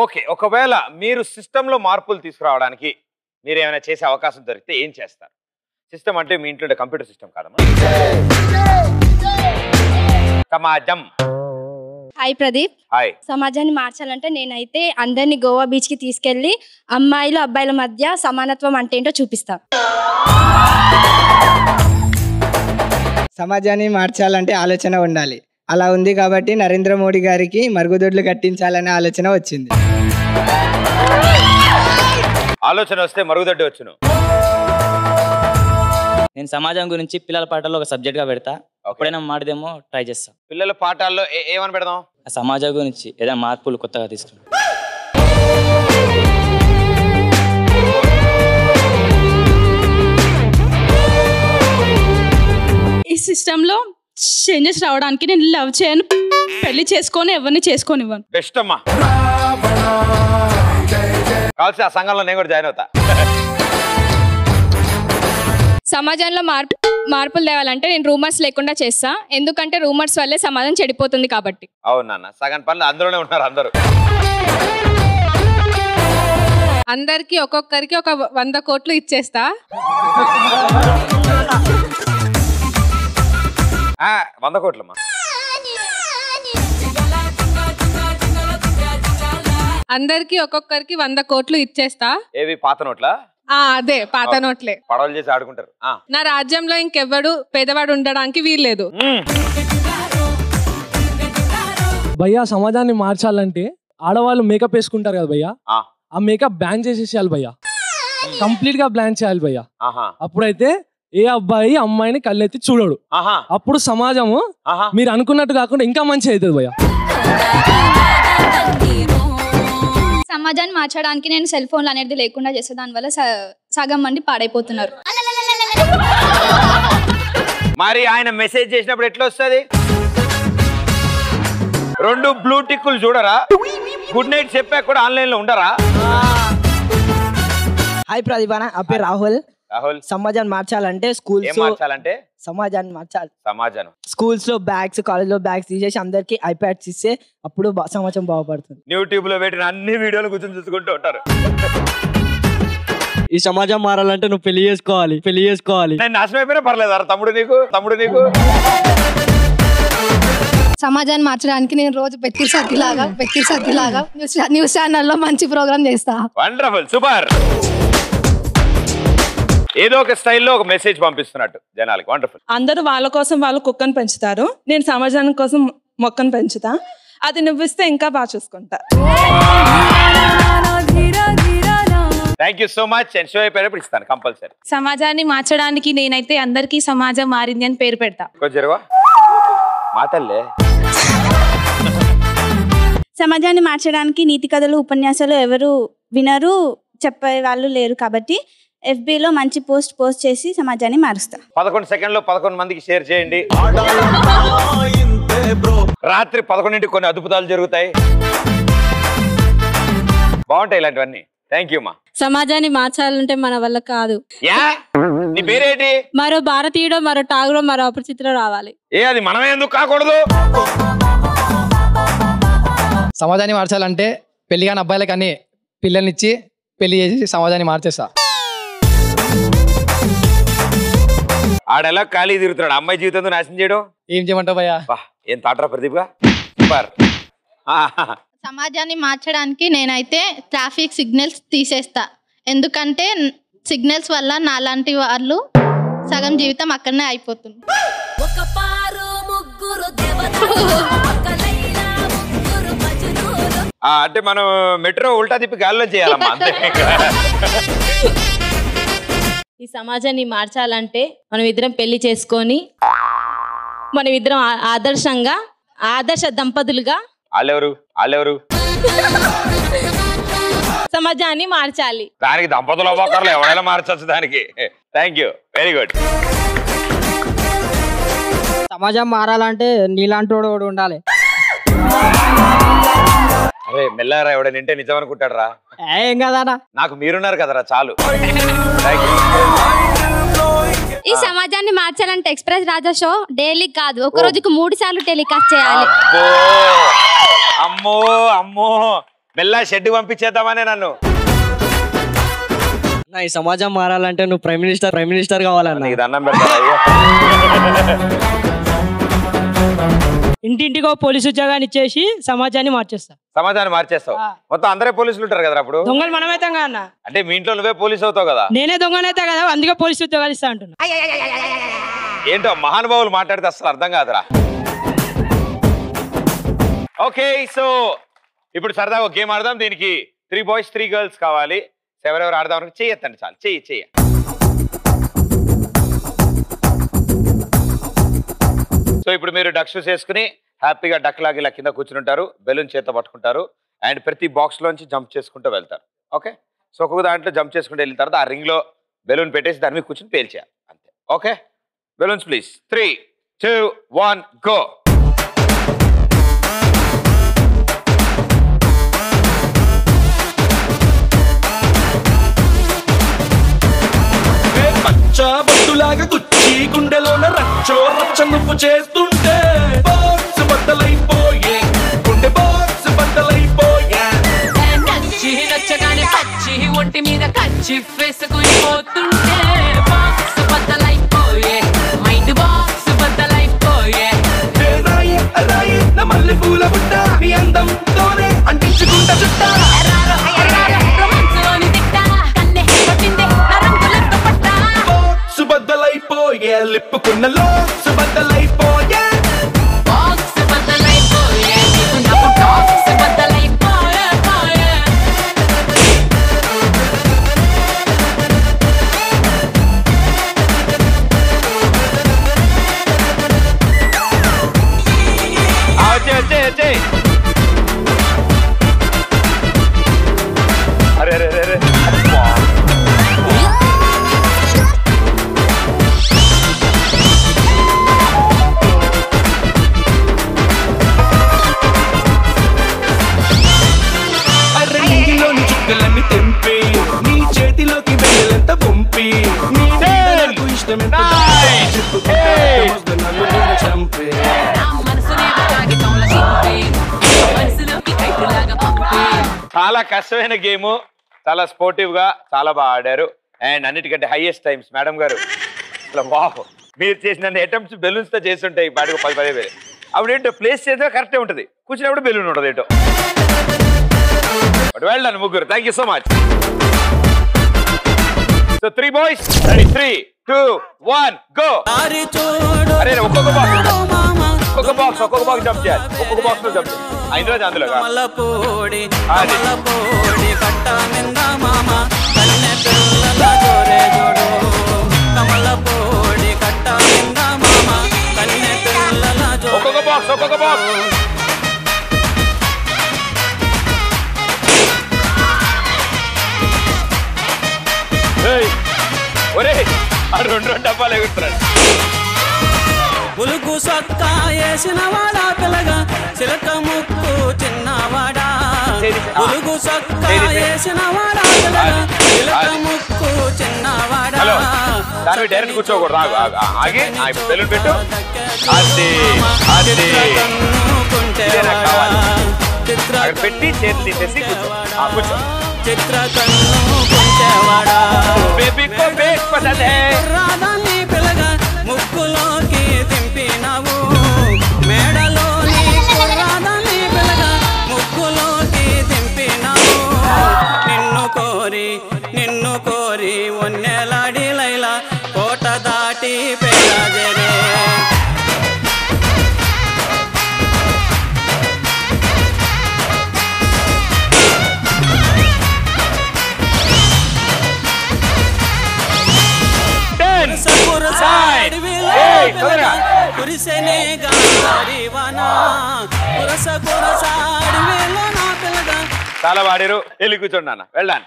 Okay ఒకవేళ మీరు సిస్టంలో మార్పులు తీసుకురావడానికి మీరు ఏమైనా చేసే అవకాశం దొరికితే ఏం చేస్తారు సిస్టమ్ అంటే మీ ఇంట్లో కంప్యూటర్ సిస్టమ్ కాదమ్మా సమాజం హాయ్ ప్రదీప్ హాయ్ సమాజాన్ని మార్చాలంటే నేనైతే అందరినీ గోవా బీచ్ కి తీసుకెళ్లి అమ్మాయిలు అబ్బాయిల మధ్య సమానత్వం అంటే ఏంటో చూపిస్తా సమాజాన్ని మార్చాలంటే ఆలోచన ఉండాలి అలా ఉంది కాబట్టి నరేంద్ర మోడీ గారికి మరుగుదొడ్లు కట్టించాలనే ఆలోచన వచ్చింది ఆలోచన వస్తే మరుగుదొడ్డి వచ్చును నేను సమాజం గురించి పిల్లల పాటల్లో ఒక సబ్జెక్ట్ గా పెడతా ఎప్పుడైనా మాడదేమో ట్రై చేస్తా పిల్లల పాఠాల్లో ఏ- ఏమని పెడదాం ఆ సమాజం గురించి ఏదైనా మార్పులు కొత్తగా తీసుకురా ఈ సిస్టంలో చేంజెస్ రావడానికి నేను లవ్ చేయను పెళ్లి చేసుకొని ఎవరిని చేసుకోనివ్వను బెస్ట్ అమ్మా కావాల్సి ఆ సంఘంలో నేను కూడా జాయిన్ అవుతా సమాజంలో మార్పు మార్పులు తేవాలంటే నేను రూమర్స్ లేకుండా చేస్తా ఎందుకంటే రూమర్స్ వల్లే సమాజం చెడిపోతుంది కాబట్టి అవును నాన్న సగం పనులు అందులోనే ఉన్నారు అందరూ అందరికి ఒక్కొక్కరికి ఒక వంద కోట్లు ఇచ్చేస్తా ఆ, వంద కోట్లమ్మా అందరికి ఒక్కొక్కరికి వంద కోట్లు ఇచ్చేస్తా ఏవి పాత నోట్లా ఆ అదే పాత నోట్లే పడవలు చేసి ఆడుకుంటారు ఆ. నా రాజ్యంలో ఇంకెవ్వడు పేదవాడు ఉండడానికి వీల్లేదు భయ్యా సమాజాన్ని మార్చాలంటే ఆడవాళ్ళు మేకప్ వేసుకుంటారు కదా భయ్యా ఆ. ఆ మేకప్ బ్యాన్ చేసేసేయాలి భయ్యా కంప్లీట్ గా బ్లాన్ చేయాలి భయ్యా ఆహా అప్పుడైతే ఏ అబ్బాయి అమ్మాయిని కళ్ళెత్తి చూడడు ఆహా అప్పుడు సమాజము ఆహా మీరు అనుకున్నట్టు కాకుండా ఇంకా మంచి అవుతుంది భయ్యా సమాజాన్ని మార్చడానికి నేను సెల్ ఫోన్లు అనేది లేకుండా చేస్తే దానివల్ల స- సగం మంది పాడైపోతున్నారు మరి ఆయన మెసేజ్ చేసినప్పుడు ఎట్లా వస్తుంది రెండు బ్లూ టిక్కులు చూడరా గుడ్ నైట్ చెప్పాక కూడా ఆన్లైన్ లో ఉండరా హాయ్ ప్రదీపాన ఆ పేరు రాహుల్ రాహుల్ సమాజాన్ని మార్చాలంటే ఏం స్కూల్స్ మార్చాలంటే సమాజాన్ని మార్చాలి సమాజం స్కూల్స్ లో బ్యాగ్స్ కాలేజ్ లో బ్యాగ్స్ తీసేసి అందరికి ఐప్యాడ్స్ ఇస్తే అప్పుడు బా- సమాజం బాగుపడుతుంది యూట్యూబ్ లో పెట్టిన అన్ని వీడియోలు కూర్చొని చూసుకుంటూ ఉంటారు ఈ సమాజం మారాలంటే నువ్వు పెళ్లి చేసుకోవాలి పెళ్లి చేసుకోవాలి నేను నాశనం అయిపోయినా పర్లేదు అరా తమ్ముడు నీకు తమ్ముడు నీకు సమాజాన్ని మార్చడానికి నేను రోజు పెత్తిరి సత్తిలాగా పెత్తిరి సత్తిలాగా న్యూస్ న్యూస్ ఛానల్లో మంచి ప్రోగ్రామ్ చేస్తా వండర్ఫుల్ సూపర్ ఏదో ఒక స్టైల్లో ఒక మెసేజ్ పంపిస్తున్నట్టు జనాలకి వండర్ఫుల్ అందరూ వాళ్ళ కోసం వాళ్ళు కుక్కను పెంచుతారు నేను సమాజానికి కోసం మొక్కను పెంచుతా అది నువ్విస్తే ఇంకా బాగా చూసుకుంటా thank you so much and show అయిపోయినప్పుడు ఇస్తాను కంపల్సరీ సమాజాన్ని మార్చడానికి నేనైతే అందరికీ సమాజం మారింది అని పేరు పెడతా కొంచెం జరగవా మాటల్లే సమాజాన్ని మార్చడానికి నీతి కథలు ఉపన్యాసాలు ఎవరు వినరు చెప్పే వాళ్ళు లేరు కాబట్టి ఎఫ్బిలో మంచి పోస్ట్ పోస్ట్ చేసి సమాజాన్ని మారుస్తా పదకొండు సెకండ్లో పదకొండు మందికి షేర్ చేయండి రాత్రి పదకొండింటికి కొన్ని అద్భుతాలు జరుగుతాయి బాగుంటాయి ఇలాంటివన్నీ థ్యాంక్ యూ మా సమాజాన్ని మార్చాలంటే మన వల్ల కాదు యా నీ పేరేంటి మరో భారతీయుడో మరో టాగుడో మరో అపరిచితుడో రావాలి ఏ అది మనమే ఎందుకు కాకూడదు సమాజాన్ని మార్చాలంటే పెళ్లి కాని అబ్బాయిలకు అన్ని పిల్లల్నిచ్చి పెళ్లి చేసి సమాజాన్ని మార్చేస్తా ఆడెలా ఖాళీ తిరుగుతున్నాడు అమ్మాయి జీవితంతో నాశనం చేయడం ఏం చేయమంటావు భయ్యా బా ఏం తాటరా ప్రదీప్ గా సూపర్ సమాజాన్ని మార్చడానికి నేనైతే ట్రాఫిక్ సిగ్నల్స్ తీసేస్తా ఎందుకంటే సిగ్నల్స్ వల్ల నాలాంటి వాళ్ళు సగం జీవితం అక్కడనే అయిపోతుంది అంటే మనం మెట్రో ఉల్టా తిప్పి గాల్లో చేయాలమ్మా అంతే ఈ సమాజాన్ని మార్చాలంటే మనం ఇద్దరం పెళ్లి చేసుకొని మనం ఇద్దరం ఆ- ఆదర్శంగా ఆదర్శ దంపతులుగా వాళ్ళెవరు వాళ్ళెవరు సమాజాన్ని మార్చాలి దానికి దంపతులు అవ్వకర్లు ఎవరైనా మార్చచ్చు దానికి థ్యాంక్ యూ వెరీ గుడ్ సమాజం మారాలంటే నీలాంటి వాడు ఒకడు ఉండాలి అరే మెల్లారా ఎవడైనా నింటే నిజం అనుకుంటాడు రా ఏం కదనా నాకు మీరున్నారు కదరా చాలు థ్యాంక్ యూ ఈ సమాజాన్ని మార్చాలంటే ఎక్స్ప్రెస్ రాజా షో డైలీ కాదు ఒక రోజుకు మూడు సార్లు టెలికాస్ట్ చేయాలి అబ్బో అమ్మో అమ్మో మెల్లా షెడ్ పంపించేద్దామనే నన్ను నా ఈ సమాజం మారాలంటే నువ్వు ప్రైమ్ మినిస్టర్ ప్రైమ్ మినిస్టర్ కావాలన్నా నీకు దండం పెడతా అయ్యో. ఇంటింటికో పోలీసు ఉద్యోగాన్ని ఇచ్చేసి సమాజాన్ని మార్చేస్తా సమాజాన్ని మార్చేస్తావు మొత్తం అందరే పోలీసులు ఉంటారు కదా అప్పుడు దొంగలు మనమైతాం కదా అన్న అంటే మీ ఇంట్లో నువ్వే పోలీస్ అవుతావు కదా నేనే దొంగనైతే కదా అందుకే పోలీసు ఉద్యోగాలు ఇస్తా అంటున్నా ఏంటో మహానుభావులు మాట్లాడితే అసలు అర్థం కాదురా ఓకే సో ఇప్పుడు సరదాగా ఒక గేమ్ ఆడదాం దీనికి త్రీ బాయ్స్ త్రీ గర్ల్స్ కావాలి సో ఎవరెవరు ఆడదాం అనుకో చెయ్యొద్దండి చాలు చెయ్యి చెయ్యి సో ఇప్పుడు మీరు డక్ షూస్ వేసుకుని హ్యాపీగా డక్ లాగి ఇలా కింద కూర్చుంటారు బెలూన్ చేత పట్టుకుంటారు అండ్ ప్రతి బాక్స్ లోంచి జంప్ చేసుకుంటూ వెళ్తారు ఓకే సో ఒక్కొక్క దాంట్లో జంప్ చేసుకుంటూ వెళ్ళిన తర్వాత ఆ రింగ్ లో బెలూన్ పెట్టేసి దాని మీద కూర్చుని పేల్చేయాలి అంతే okay balloons please three two one go పచ్చా బొట్టులాగా గుచ్చి గుండెలోన రచ్చో రచ్చ నువ్వు చేస్తుంటే బాక్స్ బద్దలైపోయే గుండె బాక్స్ బద్దలైపోయే నచ్చి నచ్చగానే పచ్చి ఒంటి మీద కచ్చి వేసుకుని పోతుంటే బాక్స్ బద్దలైపోయే మైండ్ బాక్స్ బద్దలైపోయే ఏ రాయి ఆ రాయి నా మల్లె పూల బుట్ట నీ అందంతోనే అంటించుకుంటా చుట్టా రొమాన్స్లోని తిట్ట కన్నె కొట్టిందే నా రంగులతో పట్ట బాక్స్ బద్దలైపోయే లిప్పుకున్న లోక్స్ బద్దలైపోయే బాక్స్ బద్దలైపోయే నీకు నాకు బాక్స్ బద్దలైపోయే పోయే ఆ, వచ్చే వచ్చే వచ్చే అరే అరే అరే అబ్బా. అరే నీలోని చుక్కలన్నీ తెంపి నీ చేతిలోకి వెళ్ళెంత పంపి నీ మీద నాకు ఇష్టమెంత చెప్పుకుంటే మస్తు నన్ను నేను చంపే నా మనసునే కాగితంలో చింపే మనసులోకి కైటులాగా పంపే చాలా కష్టమైన గేమ్ చాలా స్పోర్టివ్ గా చాలా బాగా ఆడారు అండ్ అన్నిటికంటే హైయెస్ట్ టైమ్స్ మేడం గారు అసలు వాహ్ మీరు చేసిన అటెంప్ట్స్ బెలూన్స్ తో చేసి ఉంటాయి పాటికి పది పదే వేరే అప్పుడు ఏంటో ప్లేస్ చేస్తే కరెక్టే ఉంటుంది కూర్చున్నప్పుడు బెలూన్ ఉంటుంది ఏంటో బట్ వెల్ డన్ ముగ్గురు thank you so much so three boys ready three two one go అరే ఒక్కొక్క బాక్స్ ఒక్కొక్క బాక్స్ ఒక్కొక్క బాక్స్ జంప్ చేయాలి ఒక్కొక్క బాక్స్ లో జంప్ చేయాలి ఐదు రోజు అందులో కాదు. కమలపూడి అది. కమలపూడి కట్ట నింద మామ కన్నె పిల్లల జోరే జోడు కమలపూడి కట్ట నింద మామ కన్నె పిల్లల జోరే ఒక్కొక్క బాక్స్ ఒక్కొక్క బాక్స్ ఏయ్, ఒరేయ్ ఆ రెండు రెండు డబ్బాలు ఎగురుతున్నాడు ఉలుగు సొక్క వేసిన వాడా పిల్లగా చిలక ముక్కు చిన్నవాడా ఉలుగు సొక్క వేసిన వాడా పిల్లగా చిలక ముక్కు చిన్నవాడా హలో దాని డైరెక్ట్ కూర్చోకూడదు ఆగు, ఆగు, ఆ, ఆగి ఆ, ఇప్పుడు బెలూన్ పెట్టు అది అది ఇదే నాకు కావాలి అక్కడ పెట్టి చేతులు తీసేసి కూర్చో ఆ, కూర్చో చిత్ర కన్ను కొంచెవాడా బేబీ కో బేక్ పసంద్ హై రాధాన్ని పిల్లగా ముక్కులోకి దింపినావు మేడలోని రాధాన్ని పిల్లగా ముక్కులోకి దింపినావు నిన్ను కోరి నిన్ను కోరి ఒన్నెలాడి లైలా కోట దాటి పెరాజరే టెన్ నైన్ ఏయ్, తొందరగా. కురిసెనే గారివానా కురస కురస అడవిలో నా పిల్లగా చాలా వాడారు వెళ్ళి కూర్చోండి నాన్న వెళ్ళాను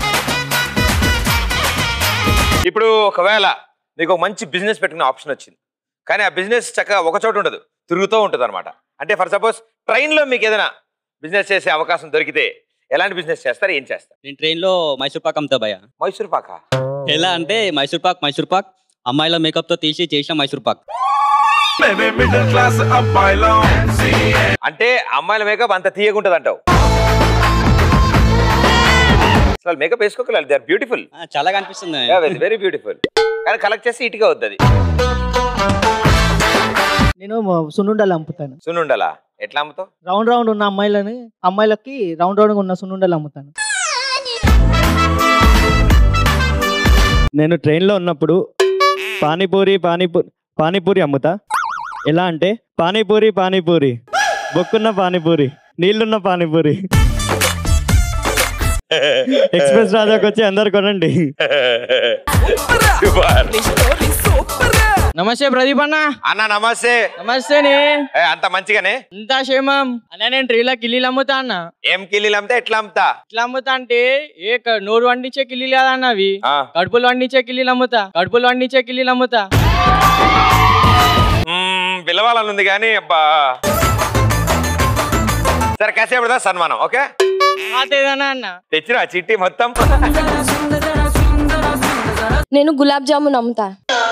ఇప్పుడు ఒకవేళ నీకు ఒక మంచి బిజినెస్ పెట్టుకునే ఆప్షన్ వచ్చింది కానీ ఆ బిజినెస్ చక్కగా ఒక చోట ఉండదు తిరుగుతూ ఉంటుంది అనమాట అంటే ఫర్ సపోజ్ ట్రైన్లో మీకు ఏదైనా బిజినెస్ చేసే అవకాశం దొరికితే ఎలాంటి బిజినెస్ చేస్తారు ఏం చేస్తారు నేను ట్రైన్లో మైసూర్ పాక్ అమ్ముతా భయ మైసూర్ పాక ఎలా అంటే మైసూర్ పాక్ మైసూర్ పాక్ అమ్మాయిల మేకప్తో తీసి చేసిన మైసూర్ పాక్ మిడిల్ క్లాస్ అబ్బాయిలో అంటే అమ్మాయిల మేకప్ అంత తీయగుంటది అంటావు అసలు మేకప్ వేసుకోగలరు దే ఆర్ బ్యూటిఫుల్ చాలా కనిపిస్తుంది వెరీ వెరీ బ్యూటిఫుల్ కానీ కలెక్ట్ చేసి ఇటుగా వద్దు నేను సున్నుండలు అమ్ముతాను సున్నుండలా ఎట్లా అమ్ముతావు రౌండ్ రౌండ్ ఉన్న అమ్మాయిలని అమ్మాయిలకి రౌండ్ రౌండ్ ఉన్న సున్నుండలు అమ్ముతాను నేను ట్రైన్లో ఉన్నప్పుడు పానీపూరి పానీపూరి పానీపూరి అమ్ముతా ఎలా అంటే పానీపూరి పానీపూరి బొక్కున్న పానీపూరి నీళ్ళున్న పానీపూరి ఎక్స్ప్రెస్ రాజాకి వచ్చి అందరు కొనండి నమస్తే ప్రదీప్ అన్న అన్న నమస్తే నమస్తేనే ఏ, అంత మంచిగానే అంతా క్షేమం అన్న నేను ట్రీలో కిల్లీలు అమ్ముతా అన్న ఏం కిల్లీలు అమ్మితే ఎట్లా అమ్ముతా ఎట్లా అమ్ముతా అంటే ఏ క- నోరు వండించే కిల్లీలు కాదన్న అవి కడుపులు వండించే కిల్లీలు అమ్ముతా కడుపులు వండించే కిల్లీలు అమ్ముతా మ్మ్, పిలవాలని ఉంది కానీ అబ్బా సరే కాసేపు దా సన్మానం ఓకే అదేదన్నా అన్న తెచ్చిన చిట్టి మొత్తం నేను గులాబ్ జామున్ అమ్ముతా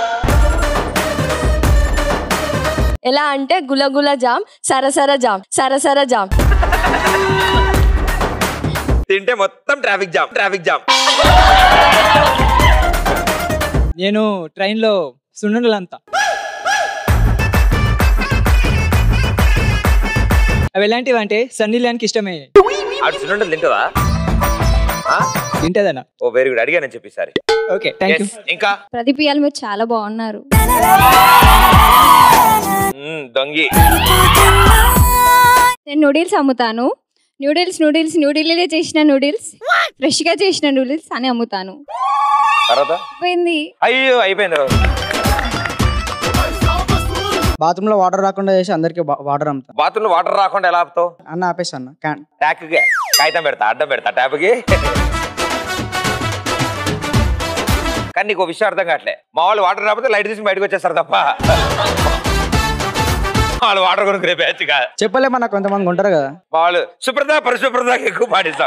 ఎలా అంటే గులగుల జామ్ సరసర జామ్ సరసర జామ్ తింటే మొత్తం ట్రాఫిక్ జామ్ ట్రాఫిక్ జామ్ నేను ట్రైన్లో సున్నుండలు అంతా అవి ఎలాంటివి అంటే సన్నీ ల్యాండ్కి ఇష్టమే అటు సున్నుండలు తింటుందా తింటదన్న ఓ వెరీ గుడ్ అడిగానని చెప్పి సరే ఓకే థ్యాంక్ యూ ఇంకా ప్రదీప్ ఇవాళ మీరు చాలా బాగున్నారు మ్మ్, దొంగి నేను నూడిల్స్ అమ్ముతాను నూడిల్స్ నూడిల్స్ నూడిల్లే చేసిన నూడిల్స్ ఫ్రెష్గా చేసిన నూడిల్స్ అని అమ్ముతాను తర్వాత అయిపోయింది అయ్యో అయిపోయింది రోజు బాత్రూమ్ లో వాటర్ రాకుండా చేసి అందరికి వాటర్ అమ్ముతా బాత్రూమ్ లో వాటర్ రాకుండా ఎలా ఆపుతావు అన్న ఆపేసి అన్న క్యాన్ ట్యాక్ కాగితం పెడతా అడ్డం పెడతా ట్యాప్కి కానీ నీకు ఓ విషయం అర్థం కావట్లే మా వాళ్ళు వాటర్ రాకపోతే లైట్ తీసి బయటకు వచ్చేస్తారు తప్ప వాళ్ళు వాటర్ కొనుక్కునే బ్యాచ్ కాదు చెప్పలేమన్నా కొంతమంది ఉంటారు కదా మా వాళ్ళు శుభ్రత పరిశుభ్రతకి ఎక్కువ పాటిస్తాం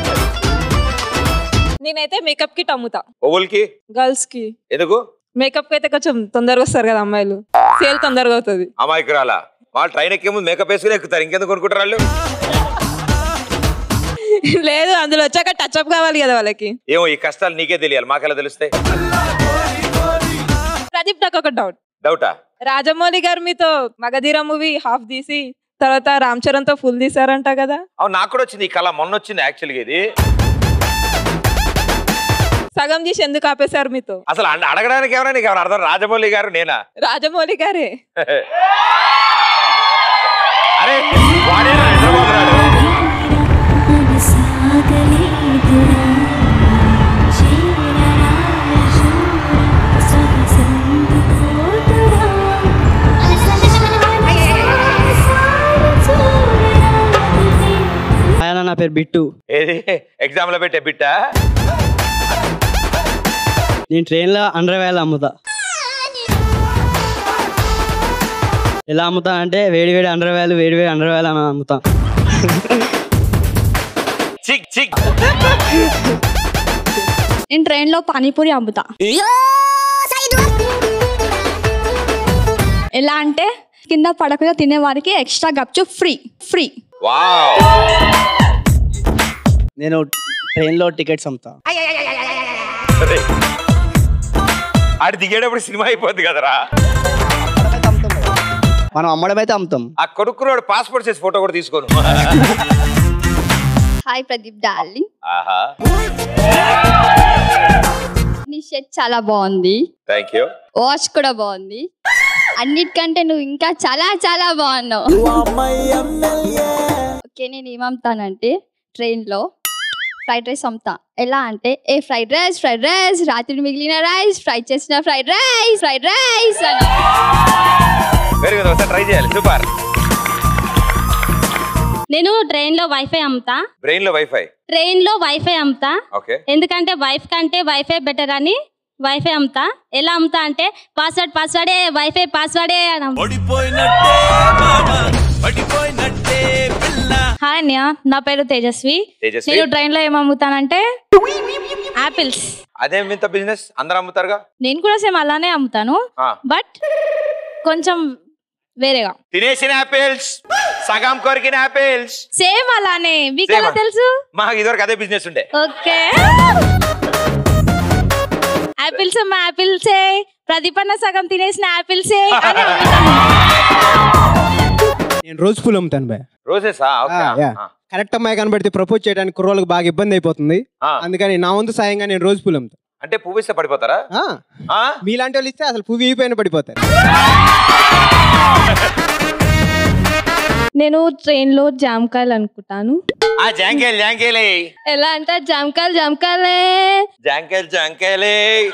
నేనైతే మేకప్ కిట్ అమ్ముతా ఓవులకి గర్ల్స్ కి ఎందుకు మేకప్ కి అయితే కొంచెం తొందరగా వస్తారు కదా అమ్మాయిలు సేల్ తొందరగా అవుతుంది అమాయకురాలా వాళ్ళు ట్రైన్ ఎక్కే ముందు మేకప్ వేసుకుని ఎక్కుతారు ఇంకెందుకు కొనుక్కుంటారు వాళ్ళు లేదు అందులో వచ్చాక టచ్ అప్ కావాలి కదా వాళ్ళకి ఏమో ఈ కష్టాలు నీకే తెలియాలి మాకెలా తెలుస్తాయి ప్రదీప్ నాకు ఒక డౌట్ డౌటా రాజమౌళి గారు మీతో మగధీర మూవీ హాఫ్ తీసి తర్వాత రామ్ చరణ్ తో ఫుల్ తీసారంట కదా అవును నాకు కూడా వచ్చింది ఈ కళ మొన్న వచ్చింది యాక్చువల్గా ఇది సగం చేసి ఎందుకు ఆపేశారు మీతో అసలు అడ- అడగడానికి ఎవరైనా నీకు ఎవరు అర్థం రాజమౌళి గారు నేనా రాజమౌళి గారే అరే వాడేనా నిద్రపోతున్నాడు ఆయన నా పేరు బిట్టు ఏది ఎగ్జామ్ లో పెట్టే బిట్టా నేను ట్రైన్లో అండర్ వేల అమ్ముతా ఎలా అమ్ముతా అంటే వేడి వేడి అండర్ వేలు వేడి వేడి అండర్ వేలు అని అమ్ముతా చిక్ చిక్ నేను ట్రైన్లో పానీపూరి అమ్ముతా ఎలా అంటే కింద పడకుండా తినే వారికి ఎక్స్ట్రా గప్చు ఫ్రీ ఫ్రీ వావ్ నేను ట్రైన్లో టికెట్స్ అమ్ముతా అరే. ఆడు దిగేటప్పుడు సినిమా అయిపోద్ది కదరా మనం అమ్మడం అయితే అమ్ముతాం ఆ కొడుకున్నాడు పాస్పోర్ట్ చేసి ఫోటో కూడా తీసుకోను హాయ్ ప్రదీప్ డార్లింగ్ ఆహా నీ షర్ట్ చాలా బాగుంది థ్యాంక్ యూ వాచ్ కూడా బాగుంది అన్నిటికంటే నువ్వు ఇంకా చాలా చాలా బాగున్నావు ఓకే నేను ఏమమ్ముతానంటే ట్రైన్లో ఫ్రైడ్ రైస్ అమ్ముతా ఎలా అంటే ఏ ఫ్రైడ్ రైస్ ఫ్రైడ్ రైస్ రాత్రి మిగిలిన రైస్ ఫ్రై చేసిన ఫ్రైడ్ రైస్ ఫ్రైడ్ రైస్ అని వెరీ గుడ్ ఒకసారి ట్రై చేయాలి సూపర్ నేను ట్రైన్లో వైఫై అమ్ముతా బ్రెయిన్ లో వైఫై ట్రైన్లో వైఫై అమ్ముతా ఓకే ఎందుకంటే వైఫ్ కంటే వైఫై బెటర్ అని వైఫై అమ్ముతా ఎలా అమ్ముతా అంటే పాస్వర్డ్ పాస్వర్డే వైఫై పాస్వర్డే అని అమ్ముతా. హాయ్ అన్య నా పేరు తేజస్వి తేజస్వి? నేను ట్రైన్ లో ఏం అమ్ముతానంటే ఆపిల్స్ అదేం వింత బిజినెస్ అందరూ అమ్ముతారుగా నేను కూడా సేమ్ అలానే అమ్ముతాను ఆ. బట్ కొంచెం వేరేగా తినేసిన యాపిల్స్ సగం కొరికిన ఆపిల్స్ సేమ్ అలానే మీకు ఎలా Same ఆ? తెలుసు మాకు ఇదివరకు అదే బిజినెస్ ఉండే ఓకే యాపిల్స్ అమ్మా యాపిల్సే ప్రదీపన్న సగం తినేసిన యాపిల్సే అని నేను రోజు పూలు అమ్ముతాను బాయ్ రోజెసా ఓకే కరెక్ట్ అమ్మాయి కనబడితే ప్రపోజ్ చేయడానికి కుర్రోళ్ళకి బాగా ఇబ్బంది అయిపోతుంది అందుకని నా వంతు సాయంగా నేను రోజు పూలు అమ్ముతాను అంటే పువ్వు ఇస్తే పడిపోతారా ఆ. మీలాంటి వాళ్ళు ఇస్తే అసలు పువ్వు అయిపోయిన పడిపోతారు నేను ట్రైన్ లో జామకాయలు అనుకుంటాను ఆ జాంకేల్ జాంకేలే ఎలా అంటే జామకాయలు జామకాయలే జాంకేల్ జాంకేలే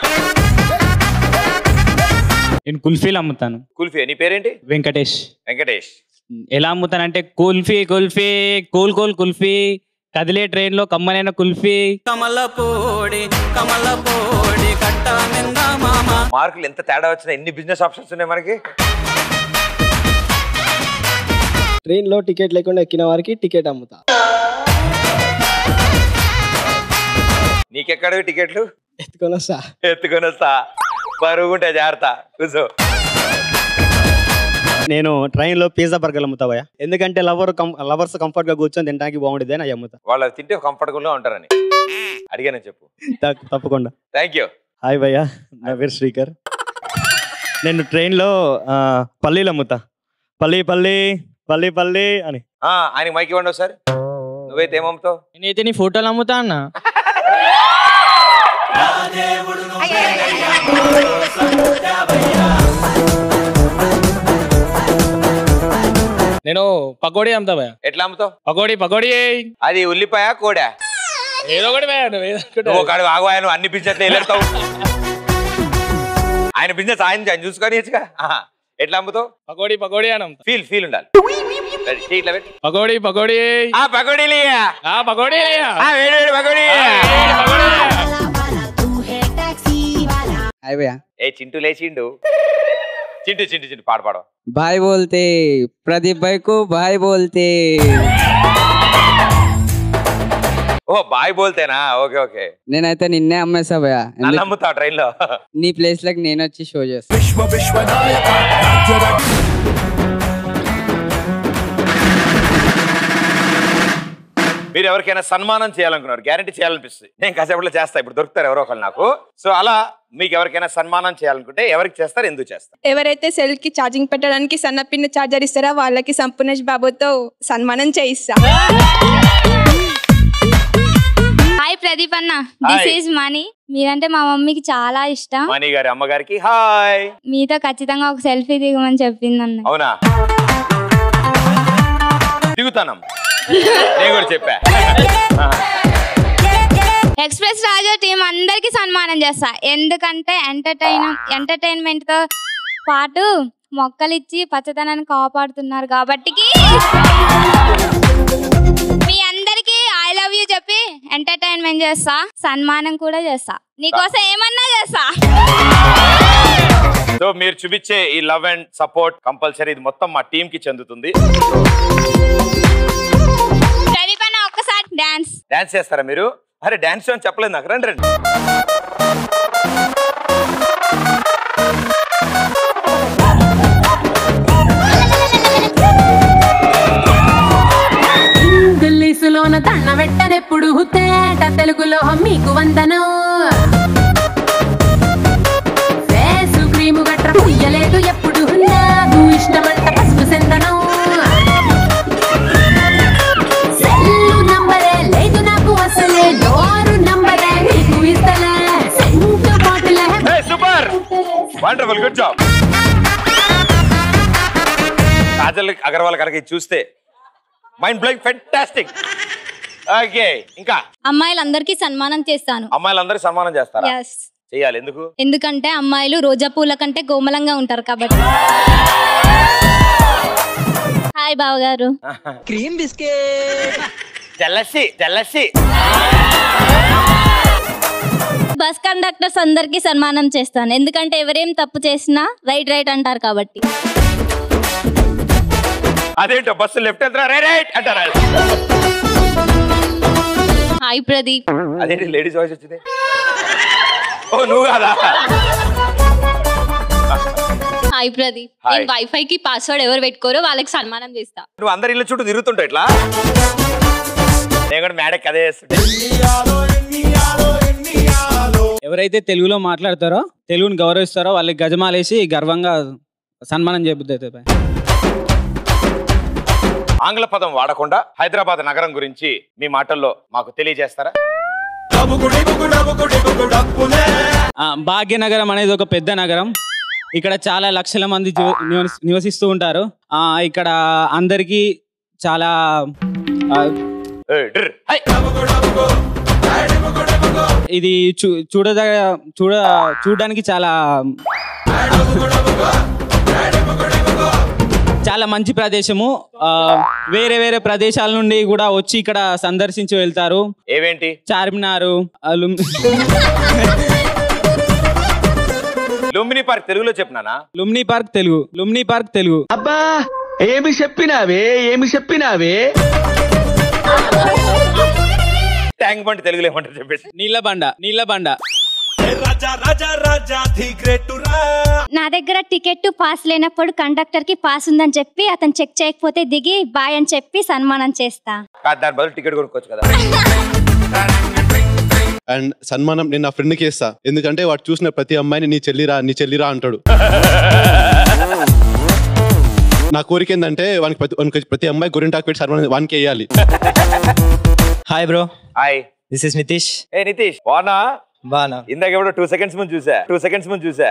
నేను కుల్ఫీలు అమ్ముతాను కుల్ఫీ నీ పేరేంటి వెంకటేష్ వెంకటేష్ ఎలా అమ్ముతానంటే కుల్ఫీ కుల్ఫీ కూల్ కూల్ కుల్ఫీ కదిలే ట్రైన్ లో కమ్మనైన కుల్ఫీ కమల పోడి కమల పోడి కట్ట నింద మామ మార్కులు ఎంత తేడా వచ్చినా ఎన్ని బిజినెస్ ఆప్షన్స్ ఉన్నాయి మనకి ట్రైన్ లో టికెట్ లేకుండా ఎక్కిన వారికి టికెట్ అమ్ముతా నీకెక్కడ టికెట్లు ఎత్తుకొని వస్తా ఎత్తుకొని వస్తా బరుగుంటే జాగ్రత్త కూర్చో నేను ట్రైన్ లో పిజ్జా బర్గర్లు అమ్ముతా భయ్యా ఎందుకంటే లవర్ లవర్స్ కంఫర్ట్ గా కూర్చొని తినడానికి బాగుంటుంది అని అవి అమ్ముతా వాళ్ళు అవి తింటే కంఫర్టబుల్ గా ఉంటారని అడిగాను చెప్పు తప్ప- తప్పకుండా థ్యాంక్ యూ హాయ్ భయ్యా నా పేరు శ్రీకర్ నేను ట్రైన్లో ఆ, పల్లీలు అమ్ముతా పల్లి పల్లి పల్లి పల్లి అని ఆయన మైక్ ఇవ్వండి ఒకసారి నువ్వైతే ఏమమ్ముతావు నేనైతే నీ ఫోటోలు అమ్ముతా అన్న నేను పకోడీ అమ్ముతా భయ ఎట్లా అమ్ముతావు పకోడీ పకోడీ అది ఉల్లిపాయ కోడా ఏదో ఒకటి భయ నువ్వు ఏదో ఒకటి. నువ్వు ఒకడు ఆగు ఆయన అన్ని బిజినెస్ వెళ్ళెడతావు ఆయన బిజినెస్ ఆయన ఆయన చూసుకొని ఎట్లా అమ్ముతావు పకోడీ పకోడీ అని అమ్ముతా ఫీల్ ఫీల్ ఉండాలి Ready, చెయ్యి ఇట్లా పెట్టు. పకోడీ పకోడీ ఆ పకోడీలు ఇయ్య. ఆ పకోడీ ఆ, వేడి వేడి పకోడీ హాయ్ భయ్యా ఏ చింటూ లేచిండు చింటూ చింటూ చింటూ పాడు పాడు भाई बोलते प्रदीप भाई को भाई बोलते ఓ బాయ్ బోల్తేనా ఓకే ఓకే నేనైతే నిన్నే అమ్మేసా భయ్యా నన్ను అమ్ముతా ట్రైన్ లో నీ ప్లేస్ లకి నేను వచ్చి షో చేస్తా విశ్వ విశ్వనాయక మీరు ఎవరికైనా సన్మానం చేయాలనుకున్నారు గ్యారంటీ చేయాలనిపిస్తుంది నేను కాసేపట్లో చేస్తా ఇప్పుడు దొరుకుతారు ఎవరో ఒకరు నాకు సో అలా మీకు ఎవరికైనా సన్మానం చేయాలనుకుంటే ఎవరికి చేస్తారు ఎందుకు చేస్తారు ఎవరైతే సెల్ కి ఛార్జింగ్ పెట్టడానికి సన్నపిన్న ఛార్జర్ ఇస్తారో వాళ్ళకి సంపూర్ణేష్ బాబుతో సన్మానం చేయిస్తా హాయ్ ప్రదీప్ అన్న దిస్ Hi. ఈజ్ మనీ మీరంటే మా మమ్మీకి చాలా ఇష్టం మణి గారి అమ్మగారికి హాయ్ మీతో ఖచ్చితంగా ఒక సెల్ఫీ దిగమని చెప్పింది అన్న అవునా దిగుతానం నేను కూడా చెప్పా ఎక్స్ప్రెస్ రాజా టీం అందరికి సన్మానం చేస్తా ఎందుకంటే ఎంటర్టైన్ ఎంటర్టైన్మెంట్ తో పాటు మొక్కలు ఇచ్చి పచ్చదనాన్ని కాపాడుతున్నారు కాబట్టి మీ అందరికి ఐ లవ్ యూ చెప్పి ఎంటర్టైన్మెంట్ చేస్తా సన్మానం కూడా చేస్తా నీకోసం ఏమన్నా చేస్తా సో మీరు చూపించే ఈ లవ్ అండ్ సపోర్ట్ కంపల్సరీ ఇది మొత్తం మా టీం కి చెందుతుంది రెడీ పైన ఒక్కసారి డాన్స్ డాన్స్ చేస్తారా మీరు అరే డాన్స్ అని చెప్పలేదు నాకు రండి రండి ఇంగ్లీషులోన దండ పెట్టనెప్పుడు తేట తెలుగులో మీకు వందనం ఫేసు క్రీము గట్ర పుయ్యలేదు ఎప్పుడు నాకు ఇష్టమంట పసుపు సెందనం సెల్లు నంబరే లేదు నాకు అసలే డోరు నంబరే నీకు ఇస్తలే సెంటు బాటిలే super wonderful good job Kajal Agarwal కనుక ఇది చూస్తే మైండ్ బ్లోయింగ్ ఫెంటాస్టిక్ ఓకే ఇంకా అమ్మాయిలందరికీ సన్మానం చేస్తాను అమ్మాయిలందరూ సన్మానం చేస్తారా Yes. చెయ్యాలి ఎందుకు ఎందుకంటే అమ్మాయిలు రోజా పూల కంటే కోమలంగా ఉంటారు కాబట్టి హాయ్ బావగారు cream biscuit jealousy jealousy bus conductors అందరికీ సన్మానం చేస్తాను ఎందుకంటే ఎవరేం తప్పు చేసినా రైట్ రైట్ అంటారు కాబట్టి అదేంటో బస్సు లెఫ్ట్ వెళ్తారా రైట్ రైట్ అంటారా హాయ్ ప్రదీప్ అదేంటి లేడీస్ వాయిస్ వచ్చింది ఓ నువ్వు కాదా హాయ్ ప్రదీప్ హాయ్. నేను వైఫై కి పాస్వర్డ్ ఎవరు పెట్టుకోరో వాళ్ళకి సన్మానం చేస్తా నువ్వు అందరి ఇళ్ళ చుట్టూ తిరుగుతుంటావు ఇట్లా నేను కూడా మేడకి అదే చేస్తుంటా ఎవరైతే తెలుగులో మాట్లాడతారో తెలుగుని గౌరవిస్తారో వాళ్ళకి గజమాలేసి గర్వంగా సన్మానం చేయబుద్ది అవుతుంది ఆంగ్ల పదం వాడకుండా హైదరాబాద్ నగరం గురించి మీ మాటల్లో మాకు తెలియజేస్తారా ఆ, భాగ్యనగరం అనేది ఒక పెద్ద నగరం ఇక్కడ చాలా లక్షల మంది జీవ- నివసి- నివసిస్తూ ఉంటారు ఆ, ఇక్కడ అందరికీ చాలా ఆ, ఇది చూ చూడద చూడ చూడడానికి చాలా చాలా మంచి ప్రదేశము ఆ, వేరే వేరే ప్రదేశాల నుండి కూడా వచ్చి ఇక్కడ సందర్శించి వెళ్తారు ఏవేంటి చార్మినారు ఆ, లుం- లుంబిని పార్క్ తెలుగులో చెప్పినానా లుమ్ని పార్క్ తెలుగు లుమ్ని పార్క్ తెలుగు అబ్బా ఏమి చెప్పినావే ఏమి చెప్పినావే ట్యాంక్ బండ్ తెలుగులో ఏమంటారు చెప్పేసి నీళ్ళ బండ నీళ్ళ బండ నా దగ్గర టికెట్ పాస్ లేనప్పుడు కండక్టర్ కి పాస్ ఉందని చెప్పి అతను చెక్ చేయకపోతే దిగి బాయ్ అని చెప్పి సన్మానం చేస్తా కాదు దాని బదులు టికెట్ కొనుక్కోవచ్చు కదా అండ్ సన్మానం నేను నా ఫ్రెండ్కి ఇస్తా ఎందుకంటే వాడు చూసిన ప్రతి అమ్మాయిని నీ చెల్లిరా నీ చెల్లిరా అంటాడు నా కోరిక ఏంటంటే వానికి ప్రతి వానికి ప్రతి అమ్మాయి గురింటాకు పెట్టి సన్మానం వానికి వేయాలి hi bro hi this is Nitish ఏ నితీష్ బానా బానా ఇందాక ఎవడో టూ సెకండ్స్ ముందు చూసా టూ సెకండ్స్ ముందు చూసా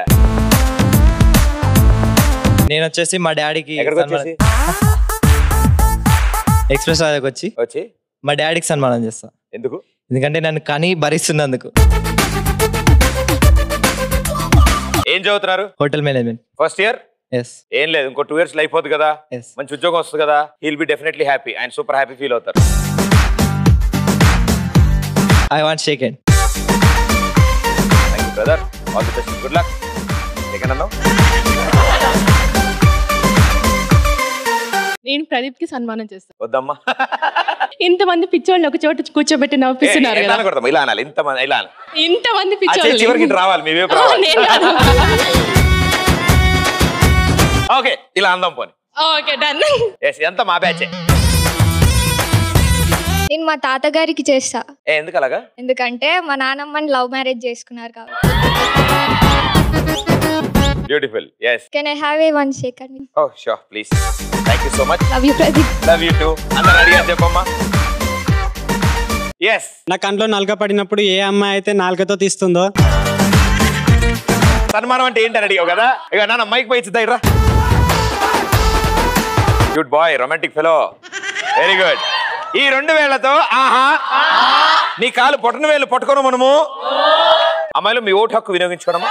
నేను వచ్చేసి మా డాడీకి ఎక్కడికి వచ్చేసి ఎక్స్ప్రెస్ దగ్గరకు వచ్చి వచ్చి మా డాడీకి సన్మానం చేస్తా ఎందుకు ఎందుకంటే నన్ను కని భరిస్తున్నందుకు ఏం చదువుతున్నారు hotel management first year yes ఏం లేదు ఇంకో టూ ఇయర్స్ అయిపోద్ది కదా మంచి ఉద్యోగం వస్తుంది కదా he'll be definitely happy and super happy feel అవుతారు I want shake and thank you brother all the best good luck ఎక్కడన్నావు నేను ప్రదీప్ కి సన్మానం చేస్తాను వద్దమ్మా ఇంతమంది పిచ్చోళ్ళు ఒక చోట కూర్చోబెట్టి నవ్విస్తున్నారు ఏ, కదా అనకూడదమ్మా, ఇలా అనాలి ఇంత మంది ఇలా అనాలి. ఇంతమంది ఆ చేయి పిచ్చోళ్ళు చివరికి ఇటు రావాలి మీ వైపు రావాలి నేను కాదు. ఓకే ఇలా అందాం పోని ఓకే డన్ ఎస్ ఎంత మా బ్యాచే నేను మా తాతగారికి చేస్తా ఏ ఎందుకు అలాగా ఎందుకంటే మా నాన్నమ్మని లవ్ మ్యారేజ్ చేసుకున్నారు కాబట్టి beautiful yes can I have a one shake అండి oh sure please thank you so much love you Pradeep love you too అందరు అడిగారు చెప్పమ్మా ఎస్ నా కంట్లో నలక పడినప్పుడు ఏ అమ్మాయి అయితే నాలుకతో తీస్తుందో సన్మానం అంటే ఏంటని అడిగావు కదా ఇక నాన్న మైక్ పై ఇచ్చిద్దా ఇరా good boy romantic fellow very good ఈ రెండు వేళ్లతో ఆహా నీ కాలు పొట్టన వేలు పట్టుకోను మనము అమ్మాయిలు మీ ఓటు హక్కు వినియోగించుకోవడమా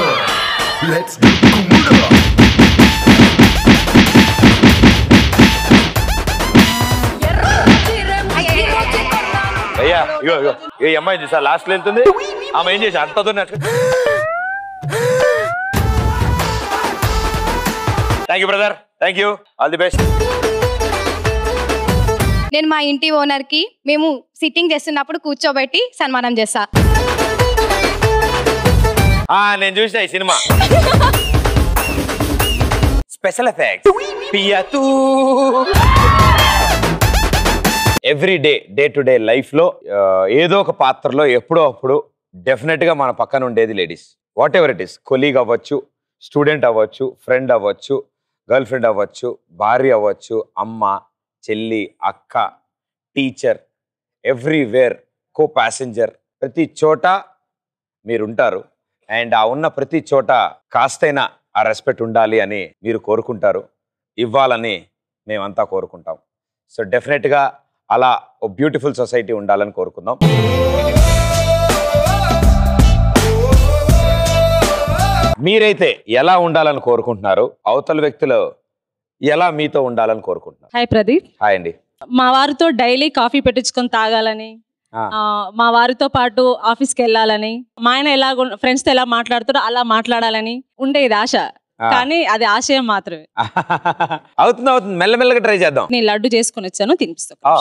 అయ్యా ఇగో ఇగో ఈ అమ్మాయి చూసా లాస్ట్ లో వెళ్తుంది ఆమె ఏం చేసి అంత thank you brother thank you all the best నేను మా ఇంటి ఓనర్ కి మేము సిట్టింగ్ చేస్తున్నప్పుడు కూర్చోబెట్టి సన్మానం చేస్తా ఆ నేను చూసిన ఈ సినిమా స్పెషల్ ఎఫెక్ట్స్ పియతూ every day day to day life లో ఆ, ఏదో ఒక పాత్రలో ఎప్పుడో అప్పుడు డెఫినెట్ గా మన పక్కన ఉండేది ladies whatever it is colleague అవ్వచ్చు స్టూడెంట్ అవ్వచ్చు ఫ్రెండ్ అవ్వచ్చు గర్ల్ ఫ్రెండ్ అవ్వచ్చు భార్య అవ్వచ్చు అమ్మ చెల్లి అక్క టీచర్ ఎవ్రీవేర్ కో ప్యాసింజర్ ప్రతి చోట మీరుంటారు అండ్ ఆ ఉన్న ప్రతి చోట కాస్తైనా ఆ రెస్పెక్ట్ ఉండాలి అని మీరు కోరుకుంటారు ఇవ్వాలని మేమంతా కోరుకుంటాం సో డెఫినెట్గా అలా ఓ బ్యూటిఫుల్ సొసైటీ ఉండాలని కోరుకుందాం మీరైతే ఎలా ఉండాలని కోరుకుంటున్నారు అవతల వ్యక్తులు ఎలా మీతో ఉండాలని కోరుకుంటున్నారు హాయ్ ప్రదీప్ హాయ్ అండి మా వారితో డైలీ కాఫీ పెట్టించుకొని తాగాలని ఆ. ఆ, మా వారితో పాటు ఆఫీస్కి వెళ్ళాలని మా ఆయన ఎలా ఫ్రెండ్స్తో ఎలా మాట్లాడుతారో అలా మాట్లాడాలని ఉండేది ఆశ ఆ. కానీ అది ఆశయం మాత్రమే అవుతుంది అవుతుంది మెల్లమెల్లగా ట్రై చేద్దాం నేను లడ్డు చేసుకొని వచ్చాను తినిపిస్తాను ఆ.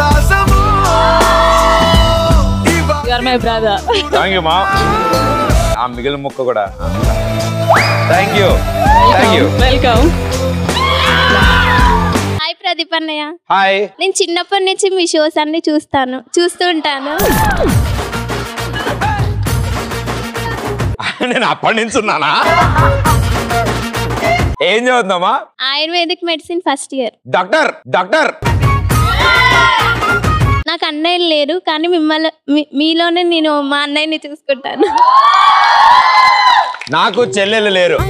You are my brother thank you మా ఆ మిగిలిన ముక్క కూడా thank you thank you welcome hi Pradeep అన్నయ్య హాయ్ నేను చిన్నప్పటి నుంచి మీ షోస్ అన్ని చూస్తాను చూస్తూ ఉంటాను నేను అప్పటి నుంచి ఉన్నానా ఏం చదువుతున్నామా Ayurvedic medicine first year doctor doctor నాకు అన్నయ్యలు లేరు కానీ మిమ్మల్ని మీ- మీలోనే నేను మా అన్నయ్యని చూసుకుంటాను నాకు చెల్లెలు లేరు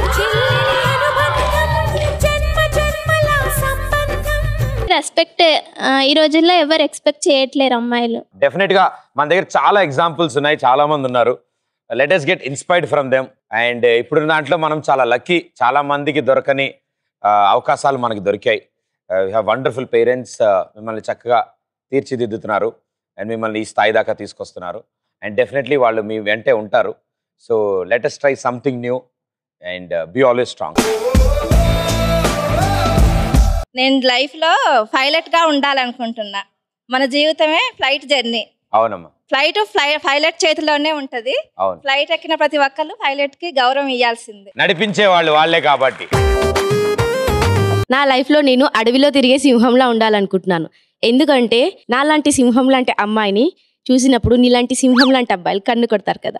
రెస్పెక్ట్ ఈ రోజుల్లో ఎవరు ఎక్స్పెక్ట్ చేయట్లేరు అమ్మాయిలు డెఫినెట్ గా మన దగ్గర చాలా ఎగ్జాంపుల్స్ ఉన్నాయి చాలా మంది ఉన్నారు let's get inspired from them and ఇప్పుడు దాంట్లో మనం చాలా లక్కీ చాలా మందికి దొరకని ఆ, అవకాశాలు మనకి దొరికాయి హ్యావ్ వండర్ఫుల్ పేరెంట్స్ మిమ్మల్ని చక్కగా తీర్చిదిద్దుతున్నారు అండ్ మిమ్మల్ని ఈ స్థాయి దాకా తీసుకొస్తున్నారు అండ్ డెఫినెట్లీ వాళ్ళు మీ వెంటే ఉంటారు so let's try something new and be always strong నేను లైఫ్లో పైలట్గా ఉండాలనుకుంటున్నా మన జీవితమే ఫ్లైట్ జర్నీ అవునమ్మా ఫ్లైట్ ఫ్లై పైలట్ చేతిలోనే ఉంటది అవును ఫ్లైట్ ఎక్కిన ప్రతి ఒక్కరు పైలట్ కి గౌరవం ఇవ్వాల్సిందే నడిపించే వాళ్ళు వాళ్ళే కాబట్టి నా లైఫ్లో నేను అడవిలో తిరిగే సింహంలా ఉండాలనుకుంటున్నాను ఎందుకంటే నాలాంటి సింహం లాంటి అమ్మాయిని చూసినప్పుడు నీలాంటి సింహం లాంటి అబ్బాయిలు కన్ను కొడతారు కదా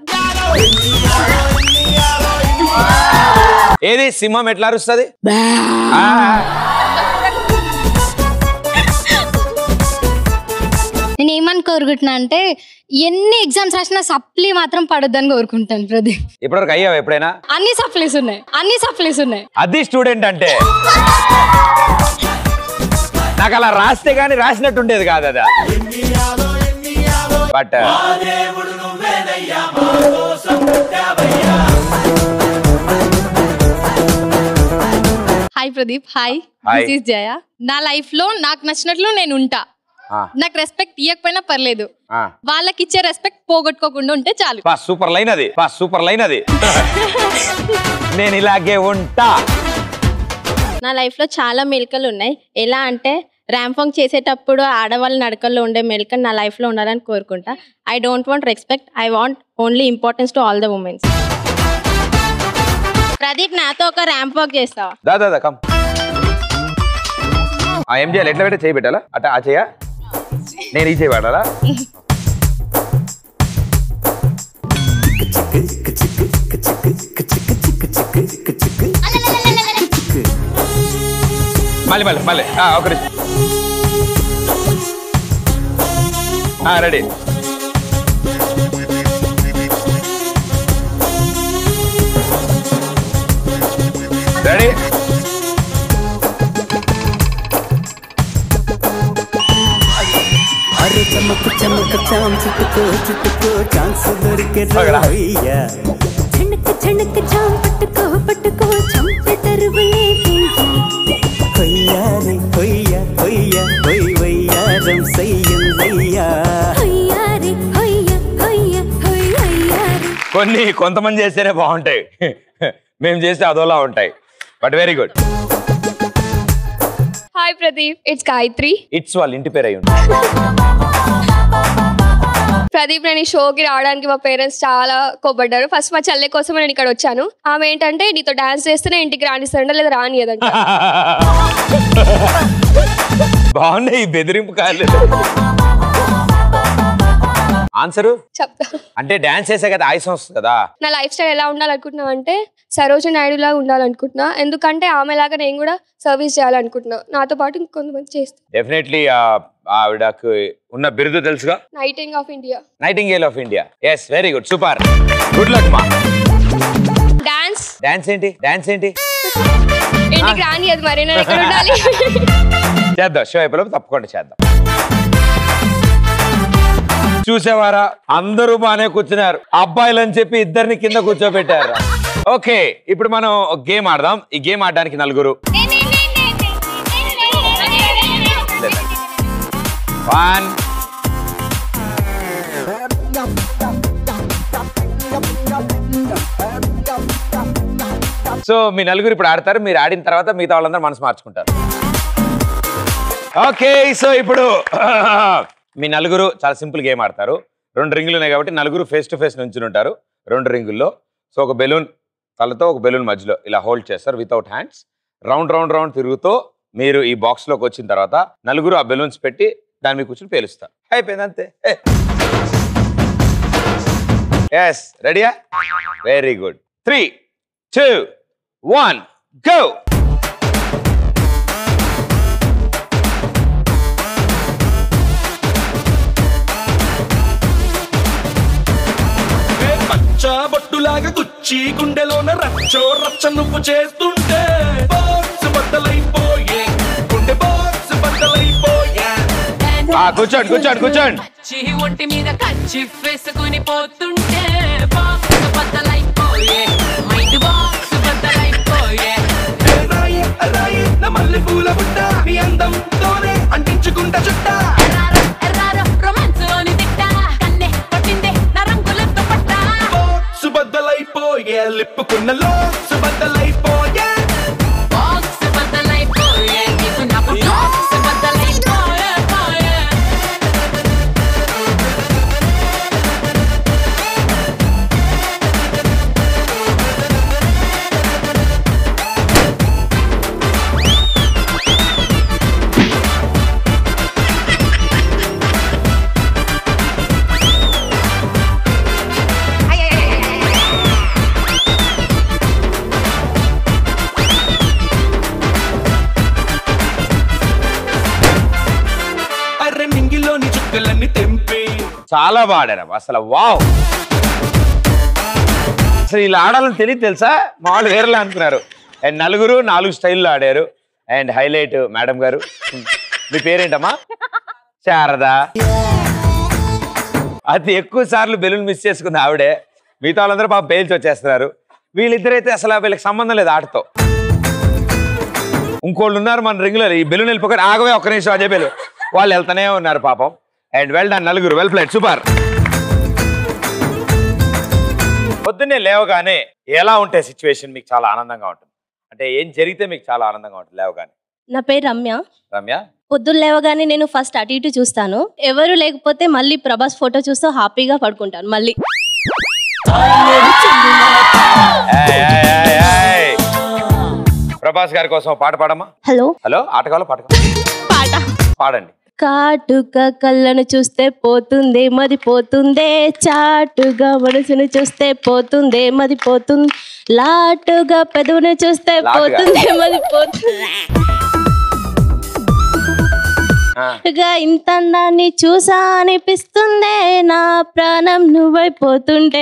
ఏది సింహం ఎట్లా అరుస్తుంది నేను ఏమని కోరుకుంటున్నా అంటే ఎన్ని ఎగ్జామ్స్ రాసినా సప్లీ మాత్రం పడొద్దని కోరుకుంటాను ప్రదీప్ ఇప్పటివరకు అయ్యావు ఎప్పుడైనా అన్ని సప్లీస్ ఉన్నాయి అన్ని సప్లీస్ ఉన్నాయి అది స్టూడెంట్ అంటే నాకు అలా రాస్తే గానీ రాసినట్టు ఉండేది కాదు అదా but hi Pradeep hi Hi. This is Jaya నా లైఫ్ లో నాకు నచ్చినట్లు నేను ఉంటా నాకు రెస్పెక్ట్ ఇవ్వకపోయినా పర్లేదు వాళ్ళకి ఇచ్చే రెస్పెక్ట్ పోగొట్టుకోకుండా ఉంటే చాలు పా సూపర్ లైన్ అది పా సూపర్ లైన్ అది నేను ఇలాగే ఉంటా నా లైఫ్లో చాలా మెలకలు ఉన్నాయి ఎలా అంటే ర్యాంపాంగ్ చేసేటప్పుడు ఆడవాళ్ళ నడకల్లో ఉండే మెలకలు నా లైఫ్లో ఉండాలని కోరుకుంటా I don't want respect I want only importance to all the womens Pradeep నాతో ఒక ర్యాంప్ వాక్ చేస్తావా దా దా దా కమ్ ఆ ఏం చేయాలి ఎట్లా పెట్టే చేయి పెట్టాలా అట ఆ చెయ్యా నేను ఈ చేయి పెట్టాలా మళ్ళీ మళ్ళీ మళ్ళీ ఆ, ఒక నిమిషం రెడీ రెడీ అరే చమక్ చమక్ చాం చుట్టుకో చుట్టుకో ఛాన్స్ దొరికే రవయ్యా झनक झनक जाम पटको पटको चंपे तरवले కొయ్యా రే కొయ్యా కొయ్యా కొయ్ వయ్యారం సయ్యందయ్యా होया रे होया होया होया रे కొన్ని కొంతమంది చేస్తేనే బాగుంటాయి మేము చేస్తే అదోలా ఉంటాయి but very good hi Pradeep it's Gayatri it's వాళ్ళ ఇంటి పేరు అయి ఉంటుంది ప్రదీప్ నేను ఈ షోకి రావడానికి మా పేరెంట్స్ చాలా కోపడ్డారు ఫస్ట్ మా చెల్లె కోసం నేను ఇక్కడ వచ్చాను ఆమె ఏంటంటే నీతో డాన్స్ చేస్తేనే ఇంటికి రానిస్తాడంట లేదా రానియదంట బాగున్నాయి ఈ బెదిరింపు కాదు ఆన్సరు చెప్తా అంటే డాన్స్ చేసే కదా ఆయుసం వస్తుంది కదా నా లైఫ్ స్టైల్ ఎలా ఉండాలనుకుంటున్నా అంటే సరోజ నాయుడు లాగా ఉండాలనుకుంటున్నా ఎందుకంటే ఆమెలాగా నేను కూడా సర్వీస్ చేయాలనుకుంటున్నా నాతో పాటు ఇంకొంతమంది చేస్తాను డెఫినెట్లీ ఆవిడకు ఉన్న బిరుదు తెలుసుగా nightingale of India nightingale of India yes very good super good luck మా డాన్స్ డాన్స్ ఏంటి డాన్స్ ఏంటి ఇంటికి రానియదు మరి నేను ఎక్కడ ఉండాలి చేద్దాం షో అయిపోయి తప్పకుండా చేద్దాం చూసేవారా అందరూ బాగానే కూర్చున్నారు అబ్బాయిలు అని చెప్పి ఇద్దరిని కింద కూర్చోబెట్టారు ఓకే ఇప్పుడు మనం ఒక గేమ్ ఆడదాం ఈ గేమ్ ఆడడానికి నలుగురు వన్ సో మీ నలుగురు ఇప్పుడు ఆడతారు మీరు ఆడిన తర్వాత మిగతా వాళ్ళందరూ మనసు మార్చుకుంటారు ఓకే సో ఇప్పుడు మీ నలుగురు చాలా సింపుల్ గేమ్ ఆడతారు రెండు రింగులు ఉన్నాయి కాబట్టి నలుగురు ఫేస్ టు ఫేస్ నుంచి ఉంటారు రెండు రింగుల్లో సో ఒక బెలూన్ తలతో ఒక బెలూన్ మధ్యలో ఇలా హోల్డ్ చేస్తారు without hands round round round తిరుగుతూ మీరు ఈ బాక్స్లోకి వచ్చిన తర్వాత నలుగురు ఆ బెలూన్స్ పెట్టి దాని మీద కూర్చొని పేలుస్తారు అయిపోయింది అంతే ఎస్ రెడీయా very good three two one go పచ్చ బొట్టులాగా గుచ్చి గుండెలోన రచ్చో రచ్చ నువ్వు చేస్తుంటే బాక్స్ బద్దలైపోయే గుండె బాక్స్ బద్దలైపోయే ఆ, కూర్చోండి కూర్చోండి కూర్చోండి కచ్చి ఒంటి మీద కచ్చి వేసుకుని పోతుంటే బాక్స్ బద్దలైపోయే మైండ్ బాక్స్ బద్దలైపోయే రాయి రాయి నా మల్లె పూల బుట్ట నీ అందంతోనే అంటించుకుంటా చుట్ట ఎర్రారో రొమాన్స్ లోని తిట్ట కన్నే పట్టిందే నా రంగులతో పట్ట బాక్స్ బద్దలైపోయే లిప్పుకున్న లోక్స్ బద్దలైపోయే బాక్స్ బద్దలైపోయే నీకు నాకు బాక్స్ బద్దలైపోయే పోయే అర్రె నింగిలోని చుక్కలన్నీ తెంపి చాలా బాడారు అసలు వావ్ అసలు ఇలా ఆడాలని తెలియదు తెలుసా మా వాళ్ళు వేరేలా అనుకున్నారు అండ్ నలుగురు నాలుగు స్టైల్లో ఆడారు అండ్ హైలైట్ మేడం గారు మీ పేరేంటమ్మా శారదా అతి ఎక్కువ సార్లు బెలూన్ మిస్ చేసుకుంది ఆవిడే మిగతా వాళ్ళందరూ పాపం పేల్చి వచ్చేస్తున్నారు వీళ్ళిద్దరైతే అసలు వీళ్ళకి సంబంధం లేదు ఆటతో ఇంకోళ్ళు ఉన్నారు మన రింగ్లో ఈ బెలూన్ వెళ్ళిపోయి ఆగవే ఒక్క నిమిషం అజయ్ బెలు వాళ్ళు వెళ్తానే ఉన్నారు పాపం అండ్ వెల్ డన్ నలుగురు వెల్ ప్లేట్ సూపర్ పొద్దున్నే లేవగానే ఎలా ఉంటే సిచ్యువేషన్ మీకు చాలా ఆనందంగా ఉంటుంది అంటే ఏం జరిగితే మీకు చాలా ఆనందంగా ఉంటుంది లేవగానే నా పేరు రమ్య రమ్య పొద్దున్న లేవగానే నేను ఫస్ట్ అటు ఇటు చూస్తాను ఎవరు లేకపోతే మళ్ళీ ప్రభాస్ ఫోటో చూస్తూ హ్యాపీగా పడుకుంటాను మళ్ళీ ఏయ్, ఏయ్, ఏయ్, ఏయ్. ప్రభాస్ గారి కోసం ఒక పాట పాడమ్మా హలో హలో ఆటగాళ్ళు పాట పాట పాడండి కాటుక కళ్ళను చూస్తే పోతుందే మది పోతుందే చాటుగా మనసును చూస్తే పోతుందే మది పోతుంది లాటుగా పెదవును చూస్తే లాటుగా. పోతుందే మది పోతుంది గా ఇంత అందాన్ని చూసా అనిపిస్తుందే నా ప్రాణం నువ్వైపోతుంటే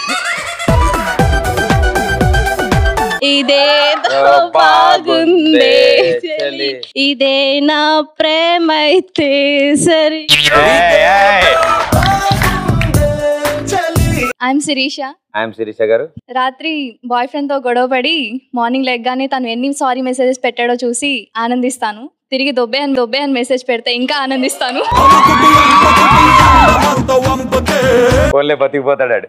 ఇదేదో బాగుందే చలి. ఇదే నా ప్రేమ అయితే సరి ఐఎమ్ శిరీష ఐఎమ్ శిరీష గారు రాత్రి బాయ్ ఫ్రెండ్ తో గొడవపడి మార్నింగ్ లెగ్గానే తను ఎన్ని సారీ మెసేజెస్ పెట్టాడో చూసి ఆనందిస్తాను తిరిగి దొబ్బే అని దొబ్బే అని మెసేజ్ పెడితే ఇంకా ఆనందిస్తాను ఫోన్లే బతికిపోతాడు ఆడు.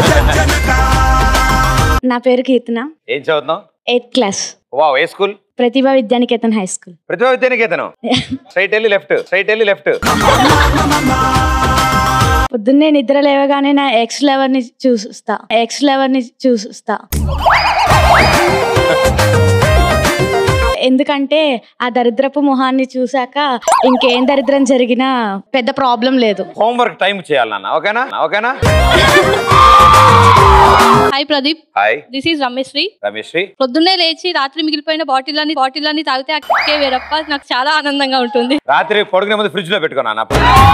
నా పేరు కీర్తన ఏం చదువుతున్నావు ఎయిత్ క్లాస్ వావ్ ఏ school Pratibha Vidyaniketan high school Pratibha విద్యానికేతనం స్ట్రైట్ వెళ్ళి లెఫ్ట్ స్ట్రైట్ వెళ్ళి లెఫ్ట్ పొద్దున్నే నిద్ర లేవగానే నా ఎక్స్ లెవర్ ని చూస్తా ఎక్స్ లెవర్ ని చూస్తా ఎందుకంటే ఆ దరిద్రపు మొహాన్ని చూశాక ఇంకేం దరిద్రం జరిగినా పెద్ద ప్రాబ్లం లేదు హోంవర్క్ టైం చేయాలి నాన్న ఓకేనా ఓకేనా hi Pradeep hi this is Rameshri Ramesh Sri పొద్దున్నే లేచి రాత్రి మిగిలిపోయిన బాటిల్ అన్ని బాటిల్ అన్ని తాగితే ఆ కిక్కే వేరప్ప నాకు చాలా ఆనందంగా ఉంటుంది రాత్రి పడుకునే ముందు ఫ్రిడ్జ్ లో పెట్టుకున్నాను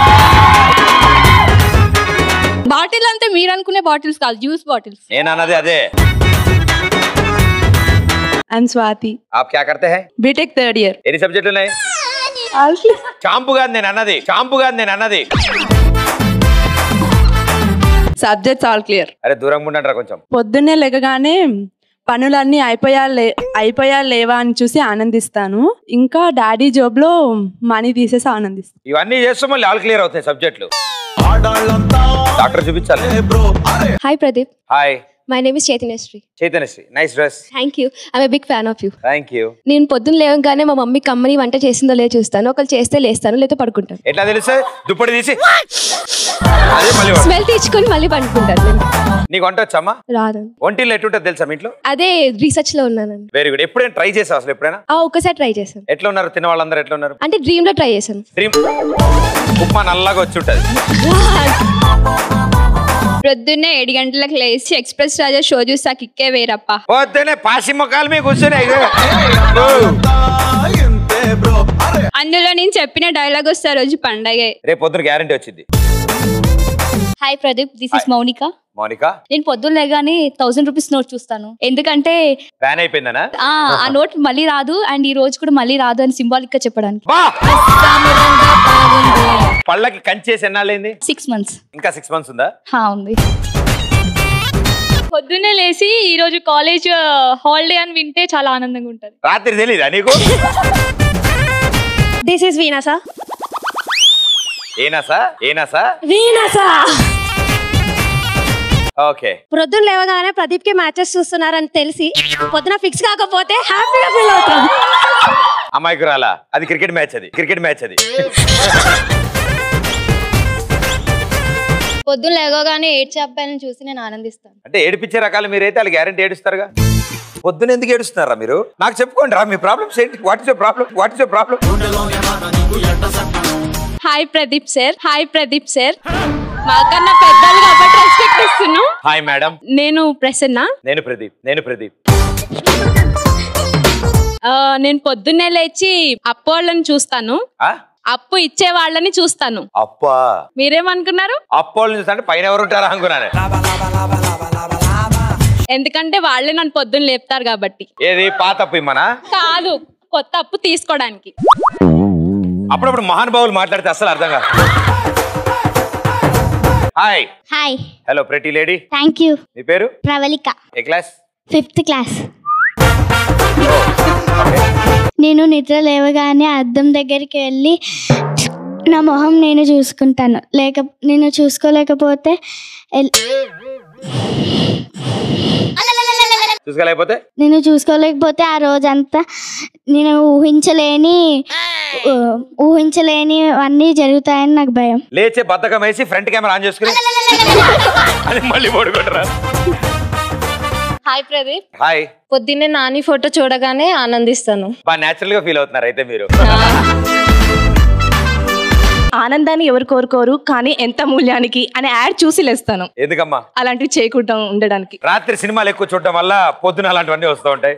బాటిల్ అంటే మీరు అనుకునే బాటిల్స్ కాదు జ్యూస్ బాటిల్స్ నేను అన్నది అదే ఐఎమ్ స్వాతి ఆప్ క్యా కర్తే హై బీటెక్ థర్డ్ ఇయర్ ఎన్ని సబ్జెక్టులు ఉన్నాయి షాంపూ కాదు నేను అన్నది షాంపూ కాదు నేను అన్నది సబ్జెక్ట్స్ ఆల్ క్లియర్ అరే దూరంగా ఉండండి కొంచెం పొద్దున్నే లెగగానే పనులన్నీ అయిపోయా లే అయిపోయా లేవా అని చూసి ఆనందిస్తాను ఇంకా డాడీ జాబ్ లో మనీ తీసేసి ఆనందిస్తాను ఇవన్నీ చేస్తే మళ్ళీ ఆల్ క్లియర్ అవుతాయి సబ్జెక్టులు డాక్టర్ చూపించాలి hi Pradeep hi my name is Chaitanyasri Chaitanyasri nice dress thank you I'm big fan of you thank you నేను పొద్దున్న లేవగానే మా మమ్మీ కమ్మని వంట చేసిందో లేదో చూస్తాను ఒకళ్ళు చేస్తే లేస్తాను లేదా పడుకుంటాను ఎట్లా తెలిస్తే దుప్పటి తీసి అదే మళ్ళీ వాడు. స్మెల్ తెచ్చుకొని మళ్ళీ పండుకుంటాను నీకు వంట వచ్చామా రాదు ఒంటిలో ఎట్టుంటుంది తెలుసా మీ ఇంట్లో అదే రీసెర్చ్ లో ఉన్నానండి వెరీ గుడ్ ఎప్పుడైనా ట్రై చేసావు అసలు ఎప్పుడైనా ఆ ఒక్కసారి ట్రై చేశాను ఎట్లా ఉన్నారు తిన్న వాళ్ళందరూ ఎట్లా ఉన్నారు అంటే డ్రీమ్ లో ట్రై చేశాను డ్రీమ్ ఉప్మా నల్లగా వచ్చి ఉంటది ప్రొద్దున్నే ఏడు గంటలకు లేచి ఎక్స్ప్రెస్ రాజా షో చూసా కిక్కే వేరప్ప పొద్దునే పాసి మొక్కలు మీ కూర్చొని అందులో నేను చెప్పిన డైలాగ్ వస్తే ఆ రోజు పండగే రేపు పొద్దున గ్యారంటీ వచ్చింది hi Pradeep this is Mounika Mounika నేను పొద్దున్న లేగానే థౌసండ్ రూపీస్ నోట్ చూస్తాను ఎందుకంటే బ్యాన్ అయిపోయిందనా ఆ ఆ నోట్ మళ్ళీ రాదు అండ్ ఈ రోజు కూడా మళ్ళీ రాదు అని సింబాలిక్ గా చెప్పడానికి పళ్ళకి కంచేసి ఎన్నాళ్ళైంది సిక్స్ మంత్స్ ఇంకా సిక్స్ మంత్స్ ఉందా హా ఉంది పొద్దున్నే లేచి ఈ రోజు కాలేజ్ హాలిడే అని వింటే చాలా ఆనందంగా ఉంటది రాత్రి తెలీదా నీకు దిస్ ఇస్ వీనసా ఏనా సా ఏనా సా వీనసా ఓకే ప్రొద్దున లేవగానే ప్రదీప్ కి మ్యాచెస్ చూస్తున్నారని తెలిసి పొద్దున ఫిక్స్ కాకపోతే హ్యాపీగా ఫీల్ అవుతాం అమ్మాయికి రాలా అది క్రికెట్ మ్యాచ్ అది క్రికెట్ మ్యాచ్ అది పొద్దున్న లేవగానే ఏడ్చే అబ్బాయిని చూసి నేను ఆనందిస్తాను అంటే ఏడిపించే రకాలు మీరైతే వాళ్ళు గ్యారంటీ ఏడుస్తారుగా పొద్దున ఎందుకు ఏడుస్తున్నారా మీరు నాకు చెప్పుకోండి రా మీ ప్రాబ్లమ్స్ ఏంటి what is problem what is problem hi Pradeep sir hi Pradeep sir మాకన్నా పెద్దలు కాబట్టి రెస్పెక్ట్ ఇస్తున్నాం హాయ్ మేడం నేను ప్రసన్న నేను ప్రదీప్ నేను ప్రదీప్ ఆ, నేను పొద్దున్నే లేచి అప్పు వాళ్ళని చూస్తాను ఆ? అప్పు ఇచ్చే వాళ్ళని చూస్తాను అప్పా మీరేమనుకున్నారు అప్పోళ్ళు చూస్తుంటే పైన ఎవరు ఉంటారా అనుకున్నాను ఎందుకంటే వాళ్ళే నన్ను పొద్దున్న లేపుతారు కాబట్టి ఏది పాత అప్పు ఇమ్మనా కాదు కొత్త అప్పు తీసుకోవడానికి అప్పుడప్పుడు మహానుభావులు మాట్లాడితే అసలు అర్థం కాదు hi hi hello pretty lady thank you మీ పేరు ప్రవళిక ఏ క్లాస్ ఫిఫ్త్ క్లాస్ నేను నిద్ర లేవగానే అద్దం దగ్గరికి వెళ్ళి నా మొహం నేను చూసుకుంటాను లేక నేను చూసుకోలేకపోతే ఎల్- చూసుకోలేకపోతే నేను చూసుకోలేకపోతే ఆ రోజంతా నేను ఊహించలేని ఊ, ఊహించలేని అన్నీ జరుగుతాయని నాకు భయం లేచే బద్దకం వేసి ఫ్రంట్ కెమెరా ఆన్ చేసుకుని అది మళ్ళీ పడుకుంటారా హాయ్ ప్రదీప్ హాయ్ పొద్దున్నే నాని ఫోటో చూడగానే ఆనందిస్తాను బాగా న్యాచురల్ గా ఫీల్ అవుతున్నారు అయితే మీరు ఆనందాన్ని ఎవరు కోరుకోరు కానీ ఎంత మూల్యానికి అనే యాడ్ చూసి లేస్తాను ఎందుకమ్మా అలాంటివి చేయకుండా ఉండడానికి రాత్రి సినిమాలు ఎక్కువ చూడటం వల్ల పొద్దున అలాంటివన్నీ వస్తూ ఉంటాయి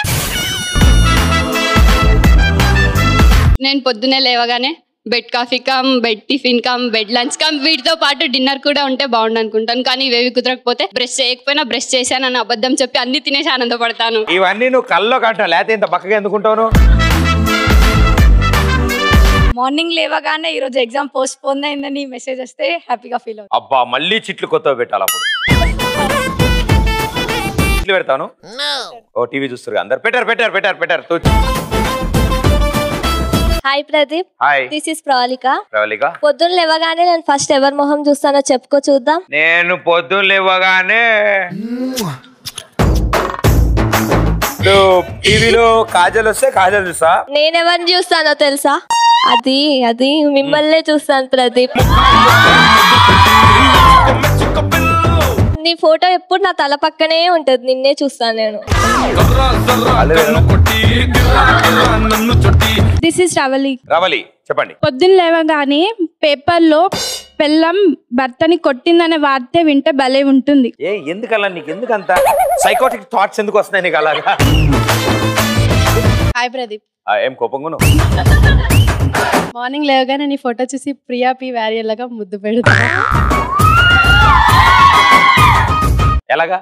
నేను పొద్దున్నే లేవగానే bed coffee come bed tiffin come bed lunch come వీటితో పాటు డిన్నర్ కూడా ఉంటే బాగుండు అనుకుంటాను కానీ ఇవేవి కుదరకపోతే బ్రష్ చేయకపోయినా బ్రష్ చేశానని అబద్ధం చెప్పి అన్ని తినేసి ఆనందపడతాను ఇవన్నీ నువ్వు కల్లో కంటావు లేకపోతే ఇంత పక్కగా ఎందుకుంటావు మార్నింగ్ లేవగానే ఈ రోజు ఎగ్జామ్ పోస్ట్ పోన్ అయిందని మెసేజ్ వస్తే హ్యాపీగా ఫీల్ అవుతాను అబ్బా మళ్ళీ చిట్లు కొత్తవి పెట్టాలి అప్పుడు చిట్లు పెడతాను ఓ టీవీ చూస్తారు అందరు పెట్టారు పెట్టారు పెట్టారు పెట్టారు తూచు. Hi Pradeep hi this is Pravalika Pravalika పొద్దున్న లేవగానే నేను ఫస్ట్ ఎవరి మొహం చూస్తానో చెప్పుకో చూద్దాం నేను పొద్దున్న లేవగానే టీవీలో కాజల్ వస్తే కాజల్ చూసా నేను ఎవరిని చూస్తానో తెలుసా అది అది మిమ్మల్నే చూస్తాను ప్రదీప్ నీ ఫోటో ఎప్పుడు నా తల పక్కనే ఉంటది నిన్నే చూస్తాను నేను దిస్ ఇస్ రవలి రవలి చెప్పండి పొద్దున్న లేవగానే పేపర్లో పెళ్ళం భర్తని కొట్టిందనే వార్త వింటే భలే ఉంటుంది ఏ ఎందుకలా నీకు ఎందుకంత సైకోటిక్ థాట్స్ ఎందుకు వస్తున్నాయి నీకు అలాగా హాయ్ ప్రదీప్ ఆ, ఏం కోపంగా మార్నింగ్ లేవగానే నీ ఫోటో చూసి ప్రియా పి వ్యారియర్లాగా ముద్దు పెడతా ఎలాగా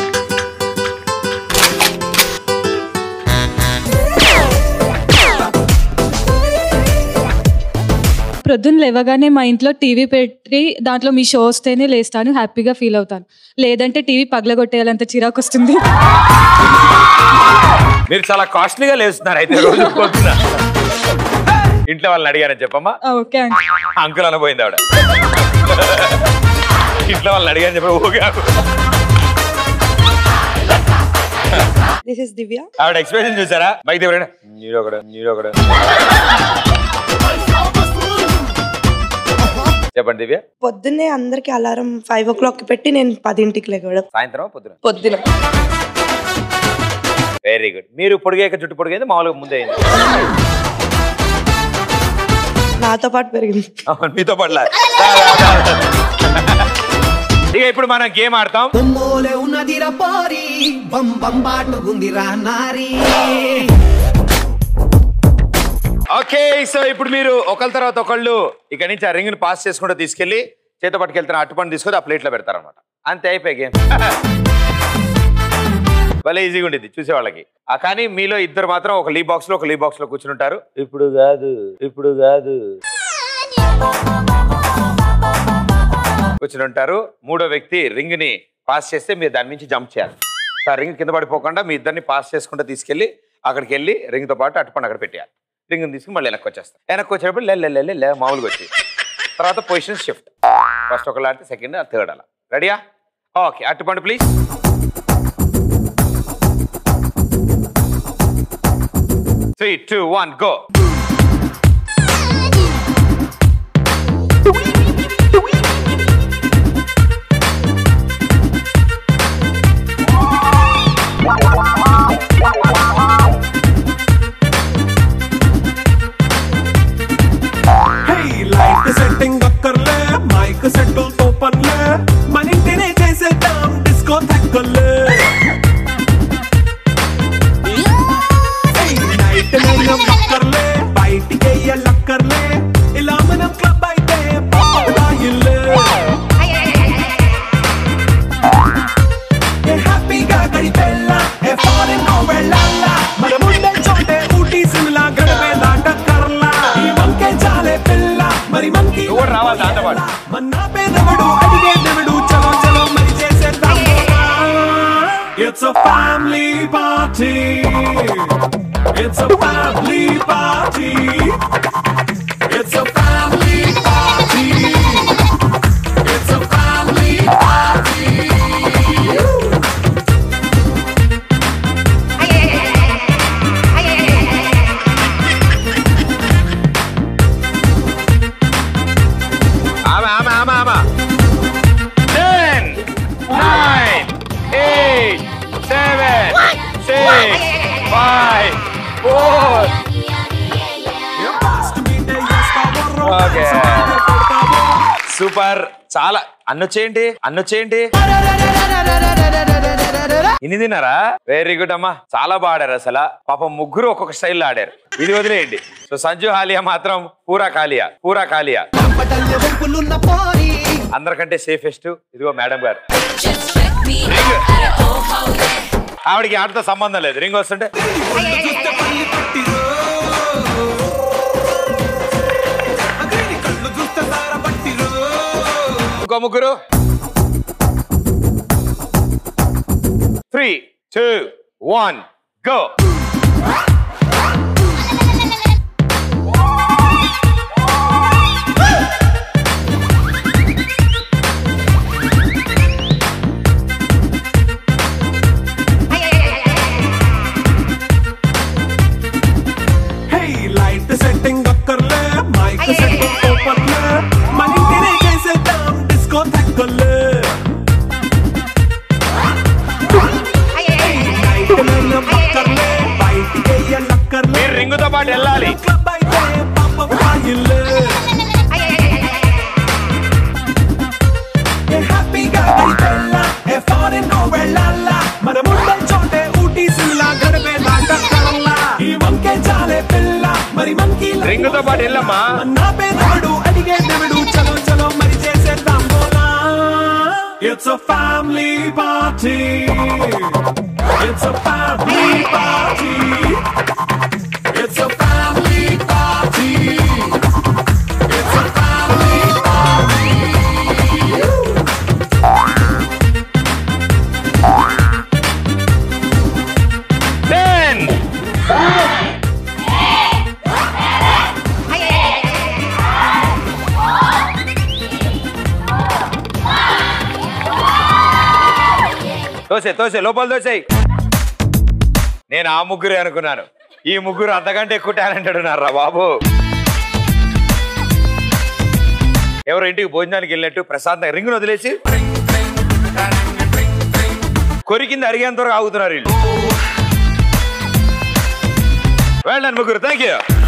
ప్రొద్దున లేవగానే మా ఇంట్లో టీవీ పెట్టి దాంట్లో మీ షో వస్తేనే లేస్తాను హ్యాపీగా ఫీల్ అవుతాను లేదంటే టీవీ పగలగొట్టేయాలంత చిరాకు వస్తుంది మీరు చాలా కాస్ట్లీగా లేస్తున్నారు అయితే రోజు పొద్దున ఇంట్లో వాళ్ళని అడిగానని చెప్పమ్మా ఓకే అంకుల్ అనబోయింది ఆవిడ ఇంట్లో వాళ్ళని అడిగాను చెప్పి ఓకే దిస్ ఇస్ దివ్య ఆవిడ ఎక్స్ప్రెషన్ చూసారా బైక్ ఎవరైనా నీరు ఒకడు నీరు ఒకడు చెప్పండి దివ్య పొద్దున్నే అందరికి అలారం ఫైవ్ ఓ క్లాక్ పెట్టి నేను పదింటికి లేవడం సాయంత్రం పొద్దున పొద్దున వెరీ గుడ్ మీరు పొడిగాక జుట్టు పొడిగైంది మామూలుగా ముందే అయింది నాతో పాటు పెరిగింది అవును, మీతో పడలా ఇక ఇప్పుడు మనం గేమ్ ఆడతాం బొమ్మోలే ఉన్నదిరా పోరి బం బం బాటుకుందిరా నారి ఓకే సో ఇప్పుడు మీరు ఒకళ్ళ తర్వాత ఒకళ్ళు ఇక్కడ నుంచి ఆ రింగ్ ని పాస్ చేసుకుంటూ తీసుకెళ్లి చేత పట్టుకెళ్తున్న అట్టుపండు తీసుకొని ఆ ప్లేట్ లో పెడతారనమాట అంతే అయిపోయి గేమ్ భలే ఈజీగా ఉండేది చూసే వాళ్ళకి ఆ కానీ మీలో ఇద్దరు మాత్రం ఒక లీ బాక్స్ లో ఒక లీ బాక్స్ లో కూర్చుని ఉంటారు ఇప్పుడు కాదు ఇప్పుడు కాదు కూర్చుని ఉంటారు మూడో వ్యక్తి రింగ్ ని పాస్ చేస్తే మీరు దాని నుంచి జంప్ చేయాలి ఆ రింగ్ కింద పడిపోకుండా మీ ఇద్దరిని పాస్ చేసుకుంటూ తీసుకెళ్లి అక్కడికి వెళ్ళి రింగ్ తో పాటు అట్టుపండు అక్కడ పెట్టేయాలి రింగ్ తీసుకుని మళ్ళీ వెనక్కి వచ్చేస్తాం వెనక్కి వచ్చేటప్పుడు లే లే, లే లే, లే మామూలుగా వచ్చి తర్వాత పొజిషన్ షిఫ్ట్ ఫస్ట్ ఒకళ్ళు ఆడితే సెకండ్ థర్డ్ అలా రెడీయా ఓకే అట్టుపండు please three two one go hey light setting అక్కర్లే మైక్ సెట్టులతో పనిలే మన ఇంటినే చేసేద్దాం డిస్కో తక్కర్లే నైట్ నైన్ అక్కర్లే బయటికి వెయ్యాలక్కర్లే ఇలా మనం క్లబ్ అయితే పాపాయిల్లే ఏ హ్యాపీగా గడిపెళ్ళా ఏ ఫారెన్ వెళ్ళాలా మనం ఉండే చోటే ఊటీ సిమ్లా గడిపేదాట కర్లా ఈ వంకే చాలే పిల్ల మరి మనకి రావాలి దాంతో పాటు మన్నా పేదవడు అడిగే దేవుడు చలో చలో మరి చేసేద్దాం It's a family party. It's a family party. It's a family party. It's a family party. ఆమె ఆమె ఆమె ఆమె ten nine eight seven six five four okay super చాలా అన్నొచ్చేయండి అన్నొచ్చేయండి ఇన్ని తిన్నారా వెరీ గుడ్ అమ్మా చాలా బాగా ఆడారు అసలు పాపం ముగ్గురు ఒక్కొక్క స్టైల్లో ఆడారు ఇది వదిలేయండి సో సంజు హాలియా మాత్రం పూరా కాలియా పూరా కాలియా అందరికంటే సేఫెస్ట్ ఇదిగో మేడం గారు ఆవిడకి ఆటతో సంబంధం లేదు రింగ్ వస్తుంటే ఇంకో ముగ్గురు three two one go hey light setting అక్కర్లే మైక్ సెట్ ఓపర్లే మన ఇంటినే చేసేద్దాం డిస్కో తక్కర్లే నైట్ నైన్ అక్కర్లే బయటికి వెయ్యాలక్కర్లే మీరు రింగుతో పాటు వెళ్ళాలి క్లబ్ అయితే పాపం పాయిల్లే ఏ హ్యాపీగా గడిపెళ్ళా ఏ ఫారెన్ వెళ్ళాలా మనం ఉండే చోటే ఊటీ సిమ్లా గడిపేదాట కరల్లా ఈ వంకే చాలే పిల్ల మరి మనకి రింగుతో పాటు వెళ్ళమ్మా నా పేదవాడు అడిగే దేవుడు చలో చలో మరి చేసేద్దాం బోలా it's a family party it's a family party it's a family party it's a family party ten తోసే తోసే లోపల తోసేయి నేను ఆ ముగ్గురే అనుకున్నాను ఈ ముగ్గురు అంతకంటే ఎక్కువ టాలెంటెడ్ ఉన్నారా బాబు ఎవరో ఇంటికి భోజనానికి వెళ్ళినట్టు ప్రశాంతంగా రింగును వదిలేసి కొరికింది అరిగేంత వరకు ఆగుతున్నారు వీళ్ళు వెళ్ళండి ముగ్గురు థ్యాంక్ యూ